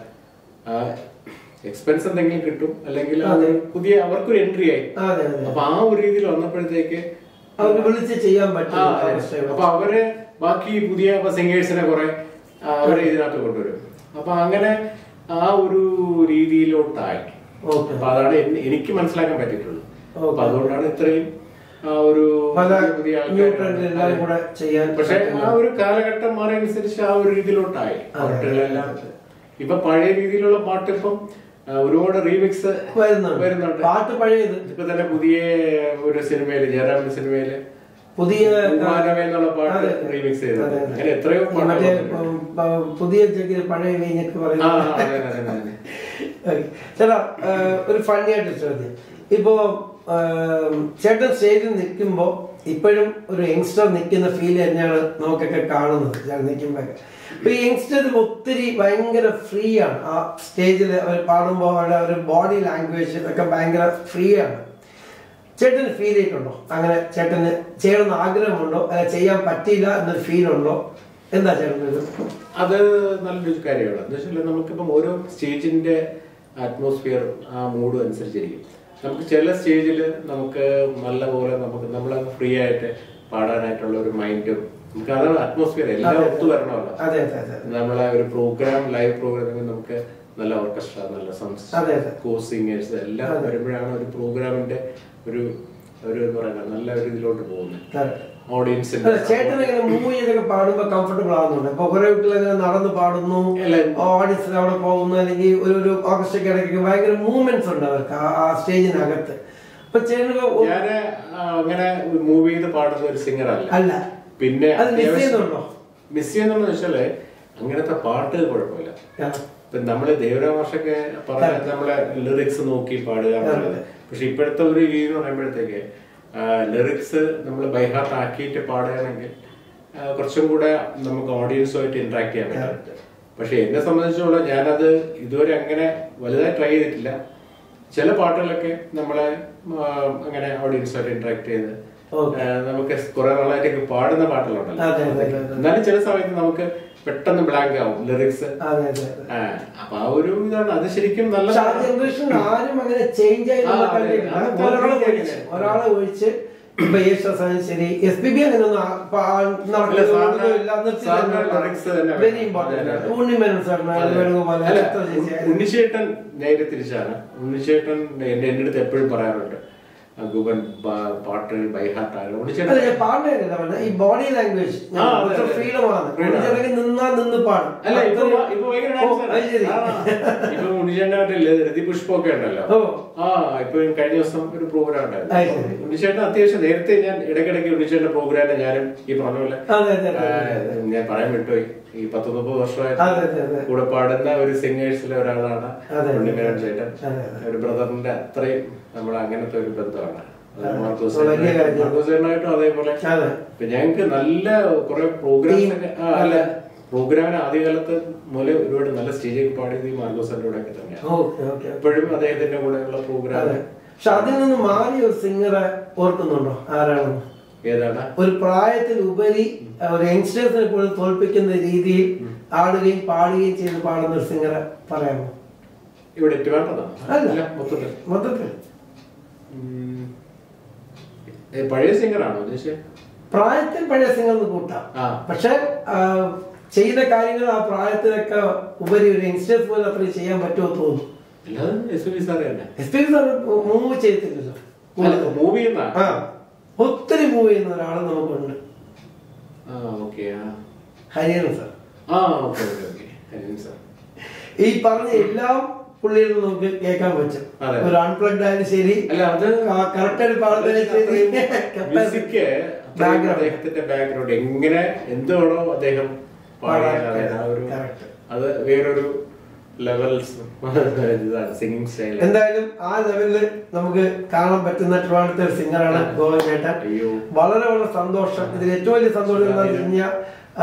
എക്സ്പെൻസ് എന്തെങ്കിലും കിട്ടും അല്ലെങ്കിൽ അതെ. അത് പുതിയ അവർക്കൊരു എൻട്രി ആയി അതെ അതെ അപ്പൊ ആ ഒരു രീതിയിൽ വന്നപ്പോഴത്തേക്ക് അവർക്ക് വിളിച്ച് ചെയ്യാൻ ആ, പറ്റും അതെ. അപ്പൊ അവര് ബാക്കി പുതിയ സിംഗേഴ്സിനെ കുറെ ആ, അവരെ ഇതിനകത്ത് കൊണ്ടുവരും അപ്പൊ അങ്ങനെ ആ ഒരു രീതിയിലോട്ടായി ഓക്കെ അപ്പൊ അതാണ് എനി- എനിക്ക് മനസ്സിലാക്കാൻ പറ്റിയിട്ടുള്ളത് ഓക്കെ. അപ്പൊ അതുകൊണ്ടാണ് ഇത്രയും ആ ഒരു പല പുതിയ പുതിയ ന്യൂ ആൾക്കാര് ട്രെൻഡ് എല്ലാം അതെ. കൂടെ ചെയ്യാൻ പക്ഷെ പറ്റുന്ന- ആ ഒരു കാലഘട്ടം മാറിയനുസരിച്ച് ആ ഒരു രീതിയിലോട്ടായി അതെ. പാട്ടുകളെല്ലാം ഇപ്പൊ പഴയ രീതിയിലുള്ള പാട്ട് ഇപ്പം ആ, ഒരുപാട് റീമിക്സ് വരുന്നുണ്ട് വരുന്നുണ്ട് പാട്ട് പഴയത് ഇപ്പൊ തന്നെ പുതിയ ഒരു സിനിമയില് ജയറാമിന്റെ സിനിമയില് പുതിയ ഉമ്മാനവേ എന്നുള്ള പാട്ട് അതെ. റീമിക്സ് ചെയ്തത് അതെ, അതെ. അങ്ങനെ എത്രയോ ഈ പാട്ടുകൾ മറ്റേ വന്നിട്ടുണ്ട്. ഉം, പ- പുതിയ ജഗ്ഗിൽ പഴയ വീഞ്ഞൊക്കെ ആ, പറയുന്നത് ആ, അതെ, അതെ, അതെ, അതെ. Okay. ചേട്ടാ ഏഹ്, ഒരു ഫണ്ണി ആയിട്ട് ചോദ്യം ഇപ്പോ ഏഹ്, ചേട്ടൻ സ്റ്റേജിൽ നിൽക്കുമ്പോ ഇപ്പോഴും ഒരു യങ്സ്റ്റർ നിൽക്കുന്ന ഫീൽ തന്നെയാണ് നമുക്കൊക്കെ കാണുന്നത് ചേട്ടൻ നിൽക്കുമ്പോഴൊക്കെ അപ്പൊ ഈ യങ്സ്റ്റർ ഒത്തിരി ഭയങ്കര ഫ്രീ ആണ് ആ സ്റ്റേജിൽ അവർ പാടുമ്പോൾ അവരുടെ ഒരു ബോഡി ലാംഗ്വേജ് ഒക്കെ ഭയങ്കര ഫ്രീ ആണ് ചേട്ടന് ഫീൽ ചെയ്തിട്ടുണ്ടോ അങ്ങനെ ചേട്ടന് ചെയ്യണമെന്ന് ആഗ്രഹമുണ്ടോ അല്ല ചെയ്യാൻ പറ്റിയില്ല എന്നൊരു ഫീൽ ഉണ്ടോ എന്താ ചേട്ടൻ്റെ ഒരു അത് നല്ലൊരു കാര്യമാണ് എന്ന് വെച്ചാൽ നമുക്കിപ്പം ഓരോ സ്റ്റേജിന്റെ അറ്റ്മോസ്ഫിയർ ആ മൂഡും അനുസരിച്ചിരിക്കും നമുക്ക് ചില സ്റ്റേജിൽ നമുക്ക് നല്ല പോലെ നമുക്ക് നമ്മളെ ഫ്രീ ആയിട്ട് പാടാനായിട്ടുള്ള ഒരു മൈൻഡും നമുക്ക് അതാണ് അറ്റ്മോസ്ഫിയർ എല്ലാം ഒത്തു വരണമല്ലോ അതെ അതെ അതെ നമ്മളെ ഒരു പ്രോഗ്രാം ലൈവ് പ്രോഗ്രാമിൽ നമുക്ക് നല്ല ഓർക്കസ്ട്ര നല്ല സൗണ്ട്സ് അതെ, അതെ. കോ സിംഗേഴ്സ് എല്ലാം വരുമ്പോഴാണ് ഒരു പ്രോഗ്രാമിന്റെ ഒരു ഒരു എന്താ പറയുക നല്ല ഒരു ഇതിലോട്ട് പോകുന്നത് Correct. ഓഡിയൻസിന്റെ അല്ല ചേട്ടൻ ഇങ്ങനെ മൂവ് ചെയ്തൊക്കെ പാടുമ്പോ കംഫർട്ടബിൾ ആവുന്നുണ്ട് ഇപ്പൊ കുറെ കുട്ടികൾ ഇങ്ങനെ നടന്ന് പാടുന്നു അല്ല. ഓഡിയൻസിൽ അവിടെ പോകുന്നു അല്ലെങ്കിൽ ഒരു ഒരു ഓർക്കസ്ട്രയ്ക്ക് ഇടയ്ക്ക് ഭയങ്കര മൂവ്മെന്റ്സ് ഉണ്ട് അവർക്ക് ആ- ആ സ്റ്റേജിനകത്ത് അപ്പൊ ചേട്ടന് ഞാന് ആ, അങ്ങനെ മൂവ് ചെയ്ത് പാടുന്ന ഒരു സിംഗർ അല്ല അല്ല പിന്നെ അത് miss ചെയ്യുന്നുണ്ടോ? മിസ് ചെയ്യുന്നുണ്ടോ വെച്ചാല് അങ്ങനത്തെ പാട്ട് കുഴപ്പമില്ല ആ. ഇപ്പൊ നമ്മള് ദേവരാമാഷൊക്കെ പറഞ്ഞ നമ്മളെ ലിറിക്സ് നോക്കി പാടുക എന്നുള്ളത് പക്ഷെ ഇപ്പോഴത്തെ ഒരു രീതി എന്ന് പറയുമ്പോഴത്തേക്ക് ലിറിക്സ് നമ്മൾ ബൈഹാർട്ട് ആക്കിയിട്ട് പാടുകയാണെങ്കിൽ ആ, കുറച്ചും കൂടെ നമുക്ക് ഓഡിയൻസുമായിട്ട് ഇന്ററാക്ട് ചെയ്യാൻ പറ്റും പക്ഷെ എന്നെ സംബന്ധിച്ചോളം ഞാനത് ഇതുവരെ അങ്ങനെ വലുതായി ട്രൈ ചെയ്തിട്ടില്ല ചില പാട്ടുകളൊക്കെ നമ്മളെ ആ, അങ്ങനെ ഓഡിയൻസുമായിട്ട് ഇന്ററാക്ട് ചെയ്ത് Okay. ആ, നമുക്ക് കുറെ നാളായിട്ടൊക്കെ പാടുന്ന പാട്ടുകളുണ്ടല്ലോ അതെ, അതെ, അതെ, അതെ. എന്നാലും ചില സമയത്ത് നമുക്ക് പെട്ടെന്ന് ബ്ലാങ്ക് ആവും ലിറിക്സ് അതെ അതെ അതെ ആ, അപ്പൊ ആ ഒരു ഇതാണ് അത് ശരിക്കും നല്ല പക്ഷെ ആ ജനറേഷനിൽ ആരും അങ്ങനെ ചേഞ്ച് ആയി നമ്മൾ ആ, അതെ. കണ്ടിട്ടില്ല അത് ഒരാളെ തോന്നിയില്ല ഒഴിച്ച് ഇങ്ങനെ. ഒരാളെ ഒഴിച്ച് ഇപ്പൊ യേശുദാസായാലും ശരി എസ് പി ബി അങ്ങനെ ഒന്നും ആ- പ- ആ നടക്കുന്നത് സാറിന് ഒന്നുമില്ല. സാറിന് നിർത്തിയില്ല. lyrics തന്നെ Very വേണം. important. അതെ, അതെ. ഉണ്ണിമേനോൻ സാറിനായാലും വേണുഗോപാൽ അല്ല, എത്ര ചേച്ചിയായാലും. ഉണ്ണിച്ചേട്ടൻ നേരെ തിരിച്ചാണ് ഉണ്ണിച്ചേട്ടൻ എന്റെ എന്റെ അടുത്ത് എപ്പോഴും പറയാറുണ്ട് ആ, ഗുബൻ പാ- പാട്ട് ബൈഹാർട്ട് ആണ് അല്ല ഉണ്ണിച്ചേട്ടൻ ഞാൻ പാടുന്നില്ല പറഞ്ഞ ഈ ബോഡി ലാംഗ്വേജ് ആ, അതെ, അതെ. ഫ്രീഡമാണ് Freedom ആണ്. ഉണ്ണിച്ചേട്ടൻ നിന്നാ നിന്ന് പാടും അല്ല ഇപ്പൊ അത്രയും- ഇപ്പൊ ഭയങ്കര ഓ, dance അത് ആണ്. ശരി. ആ, ഇപ്പൊ ഉണ്ണിച്ചേട്ടനായിട്ട് രതി പുഷ്പമൊക്കെ ഉണ്ടല്ലോ ഓ. ആ ഇപ്പൊ കഴിഞ്ഞ ദിവസം ഒരു പ്രോഗ്രാം അത് ഉണ്ടായിരുന്നു ശരി. ഉണ്ണിച്ചേട്ടൻ അത്യാവശ്യം നേരത്തെ ഞാൻ ഇടയ്ക്കിടയ്ക്ക് ഉണ്ണിച്ചേട്ടന്റെ പ്രോഗ്രാമിന് ഞാനും ഈ പറഞ്ഞ പോലെ അതെ, അതെ, അതെ. ആ, ഞാൻ പറയാൻ വിട്ടുപോയി ഈ പത്ത് മുപ്പത് അതെ, അതെ, വർഷമായിട്ട് അതെ. കൂടെ പാടുന്ന ഒരു സിംഗേഴ്സിലെ ഒരാളാണ് അതെ. ഉണ്ണിമേനോൻ ചേട്ടൻ അതെ, അതെ. ഒരു ബ്രദറിന്റെ അത്രയും നമ്മൾ അങ്ങനത്തെ ഒരു ബന്ധമാണ് അത് അതെ. മാർക്കോസ് വലിയ ചേട്ടനായിട്ടും- കാര്യം. മാർക്കോസ് ചേട്ടനായിട്ടും അതേപോലെ അതെ. ഇപ്പൊ ഞങ്ങൾക്ക് നല്ല കുറെ പ്രോഗ്രാംസ് ഒക്കെ ആ, അല്ല പ്രോഗ്രാമിന് ആദ്യകാലത്ത് മുതലേ ഒരുപാട് നല്ല സ്റ്റേജിൽ പാടിയത് ഈ മാർഗോസിന്റെ കൂടെ ഒക്കെ തന്നെയാണ് ഓക്കെ ഓക്കെ എപ്പോഴും അദ്ദേഹത്തിന്റെ കൂടെയുള്ള പ്രോഗ്രാം അതെ പക്ഷെ അതിൽ നിന്ന് മാറിയ ഒരു സിംഗറെ ഓർക്കുന്നുണ്ടോ ആരാണെന്ന് ഏതാണ് ഒരു പ്രായത്തിൽ ഉപരി ഒരു യങ്സ്റ്റേഴ്സിനെ പോലും തോൽപ്പിക്കുന്ന രീതിയിൽ ആടുകയും പാടുകയും ചെയ്ത് പാടുന്ന ഒരു സിംഗറെ പറയാമോ ഇവിടെ എറ്റുവേണ്ടതാണ് അല്ല. അല്ല മൊത്തത്തിൽ മൊത്തത്തിൽ ഉം. ഏ, പഴയ സിംഗറാണോ ഉദ്ദേശിച്ചത് പ്രായത്തിൽ പഴയ സിംഗർ എന്ന് കൂട്ടാം ആ. പക്ഷെ ആ, ചെയ്യുന്ന കാര്യങ്ങൾ ആ പ്രായത്തിലൊക്കെ ഉപരി ഒരു യങ്സ്റ്റേഴ്സ് പോലും അത്രയും ചെയ്യാൻ പറ്റുമോ എന്ന് തോന്നുന്നു അല്ലാതെ എസ് പി സാറ് തന്നെ എസ് പി സാർ മൂവ് ചെയ്തിട്ടില്ലല്ലോ മൂവി എന്നാ ആ ഒത്തിരി മൂവ് ചെയ്യുന്ന ഒരാൾ നമുക്കുണ്ട് ആ ഓക്കെ ആ ഹരിയൻ സാർ ആ ഓക്കെ ഓക്കെ ഓക്കെ ഹരിൻ സാർ ഈ പറഞ്ഞ എല്ലാം പുള്ളിയിൽ നിന്ന് നമുക്ക് കേൾക്കാൻ പറ്റും അതെ. ഒരു അൺപ്ലഗ്ഡ് ആയാലും ശരി അല്ല അത് കറക്റ്റ് ആയിട്ട് പാടുന്നതിന് ശരി മ്യൂസിക് Background. അദ്ദേഹത്തിന്റെ ബാക്ക്ഗ്രൗണ്ട് എങ്ങനെ എന്തുവേണോ അദ്ദേഹം പാടാൻ അറിയാൻ ആ ഒരു Correct. അത് വേറൊരു ലെവൽസ് ഇതാണ് സിംഗിങ് സ്റ്റൈൽ എന്തായാലും ആ ലെവലില് നമുക്ക് കാണാൻ പറ്റുന്ന ട്രിവാണ്ടത്തെ ഒരു സിംഗറാണ് ഗോവൻ ചേട്ടൻ അയ്യോ. വളരെ വളരെ സന്തോഷം ഇതിൽ ഏറ്റവും വലിയ സന്തോഷം എന്താണെന്ന് വെച്ച് കഴിഞ്ഞാൽ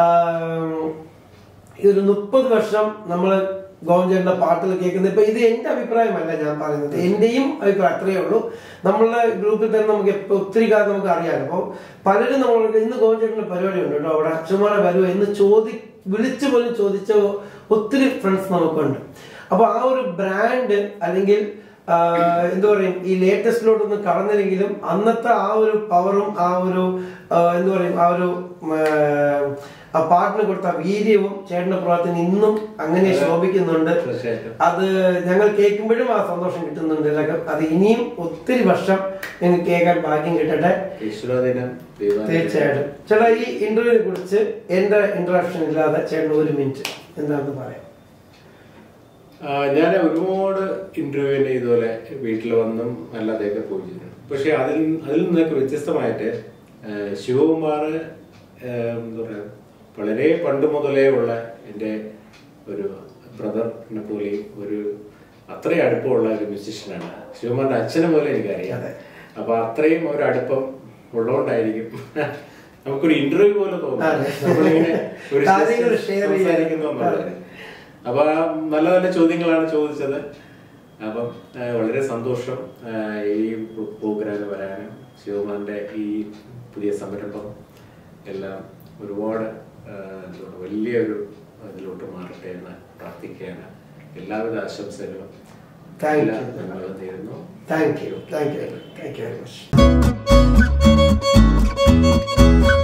ഇതൊരു മുപ്പത് വർഷം നമ്മൾ ഗോവൻ ചേട്ടന്റെ പാട്ടുകൾ കേൾക്കുന്നത് ഇപ്പൊ ഇത് എന്റെ അഭിപ്രായമല്ല ഞാൻ പറയുന്നത് എന്റെയും അഭിപ്രായം അത്രയേ ഉള്ളൂ നമ്മളുടെ ഗ്രൂപ്പിൽ തന്നെ നമുക്ക് എപ്പോ ഒത്തിരി കാലം നമുക്ക് അറിയാലോ അപ്പോൾ പലരും നമ്മൾക്ക് ഇന്ന് ഗോവൻ ചേട്ടന്റെ പരിപാടി ഉണ്ട് കേട്ടോ അവിടെ അച്ഛന്മാരെ വരുമോ എന്ന് ചോദി വിളിച്ചു പോലും ചോദിച്ച ഒത്തിരി ഫ്രണ്ട്സ് നമുക്കുണ്ട് അപ്പൊ ആ ഒരു ബ്രാൻഡ് അല്ലെങ്കിൽ ആഹ് എന്താ പറയും ഈ ലേറ്റസ്റ്റിലോട്ടൊന്നും കടന്നില്ലെങ്കിലും അന്നത്തെ ആ ഒരു പവറും ആ ഒരു ആഹ് എന്താ പറയും ആ ഒരു ഉം, ആഹ് ആ പാട്ടിന് കൊടുത്ത ആ വീര്യവും ചേട്ടന്റെ പ്രവർത്തനം ഇന്നും അങ്ങനെ ശോഭിക്കുന്നുണ്ട് തീർച്ചയായിട്ടും. അത് ഞങ്ങൾ കേൾക്കുമ്പോഴും ആ സന്തോഷം കിട്ടുന്നുണ്ട് ഇതൊക്കെ അത് ഇനിയും ഒത്തിരി വർഷം ഞങ്ങൾക്ക് കേൾക്കാൻ ഭാഗ്യം കിട്ടട്ടെ ഈശ്വരദിനം ദൈവാനുഗ്രഹം. തീർച്ചയായിട്ടും ചേട്ടാ ഈ ഇന്റർവ്യൂവിനെ കുറിച്ച് എന്റെ ഇന്ററാക്ഷൻ ഇല്ലാതെ ചേട്ടൻ ഒരു മിനിറ്റ് എന്താണെന്ന് പറയാം ആ, ഞാൻ ഒരുപാട് ഇന്റർവ്യൂവിന് ഇതുപോലെ വീട്ടിൽ വന്നും അല്ലാതെയൊക്കെ പോയി ചെയ്തിട്ടുണ്ട് പക്ഷെ അതിൽ അതിൽ നിന്നൊക്കെ വ്യത്യസ്തമായിട്ട് ആ, ശിവകുമാർ ആ, എന്താ പറയുക വളരെ പണ്ട് മുതലേ ഉള്ള എൻ്റെ ഒരു ബ്രദറിനെ പോലെയും ഒരു അത്രയും അടുപ്പമുള്ള ഒരു മ്യൂസിഷ്യനാണ് ശിവകുമാറിന്റെ അച്ഛനെ പോലെ എനിക്കറിയാം അതെ. അപ്പൊ അത്രയും ഒരു അടുപ്പം ഉള്ളതുകൊണ്ടായിരിക്കും നമുക്കൊരു ഇന്റർവ്യൂ പോലെ തോന്നും അതെ. നമ്മളിങ്ങനെ ഒരു കാര്യങ്ങൾ share ചെയ്യാൻ. സംസാരിക്കുന്നു എന്നുള്ളത്. അപ്പൊ ആ നല്ല നല്ല ചോദ്യങ്ങളാണ് ചോദിച്ചത് അപ്പം ആ, വളരെ സന്തോഷം ആ, ഈ പ്രോഗ്രാമിൽ വരാനും ശിവകുമാറിന്റെ ഈ പുതിയ സംരംഭം എല്ലാം ഒരുപാട് ആ, എന്താ പറയുക, വലിയൊരു ഇതിലോട്ട് മാറട്ടെ എന്ന് പ്രാർത്ഥിക്കുകയാണ് എല്ലാവിധ ആശംസകളും Thank എല്ലാ you. നന്മകളും നേരുന്നു thank you thank you thank you very much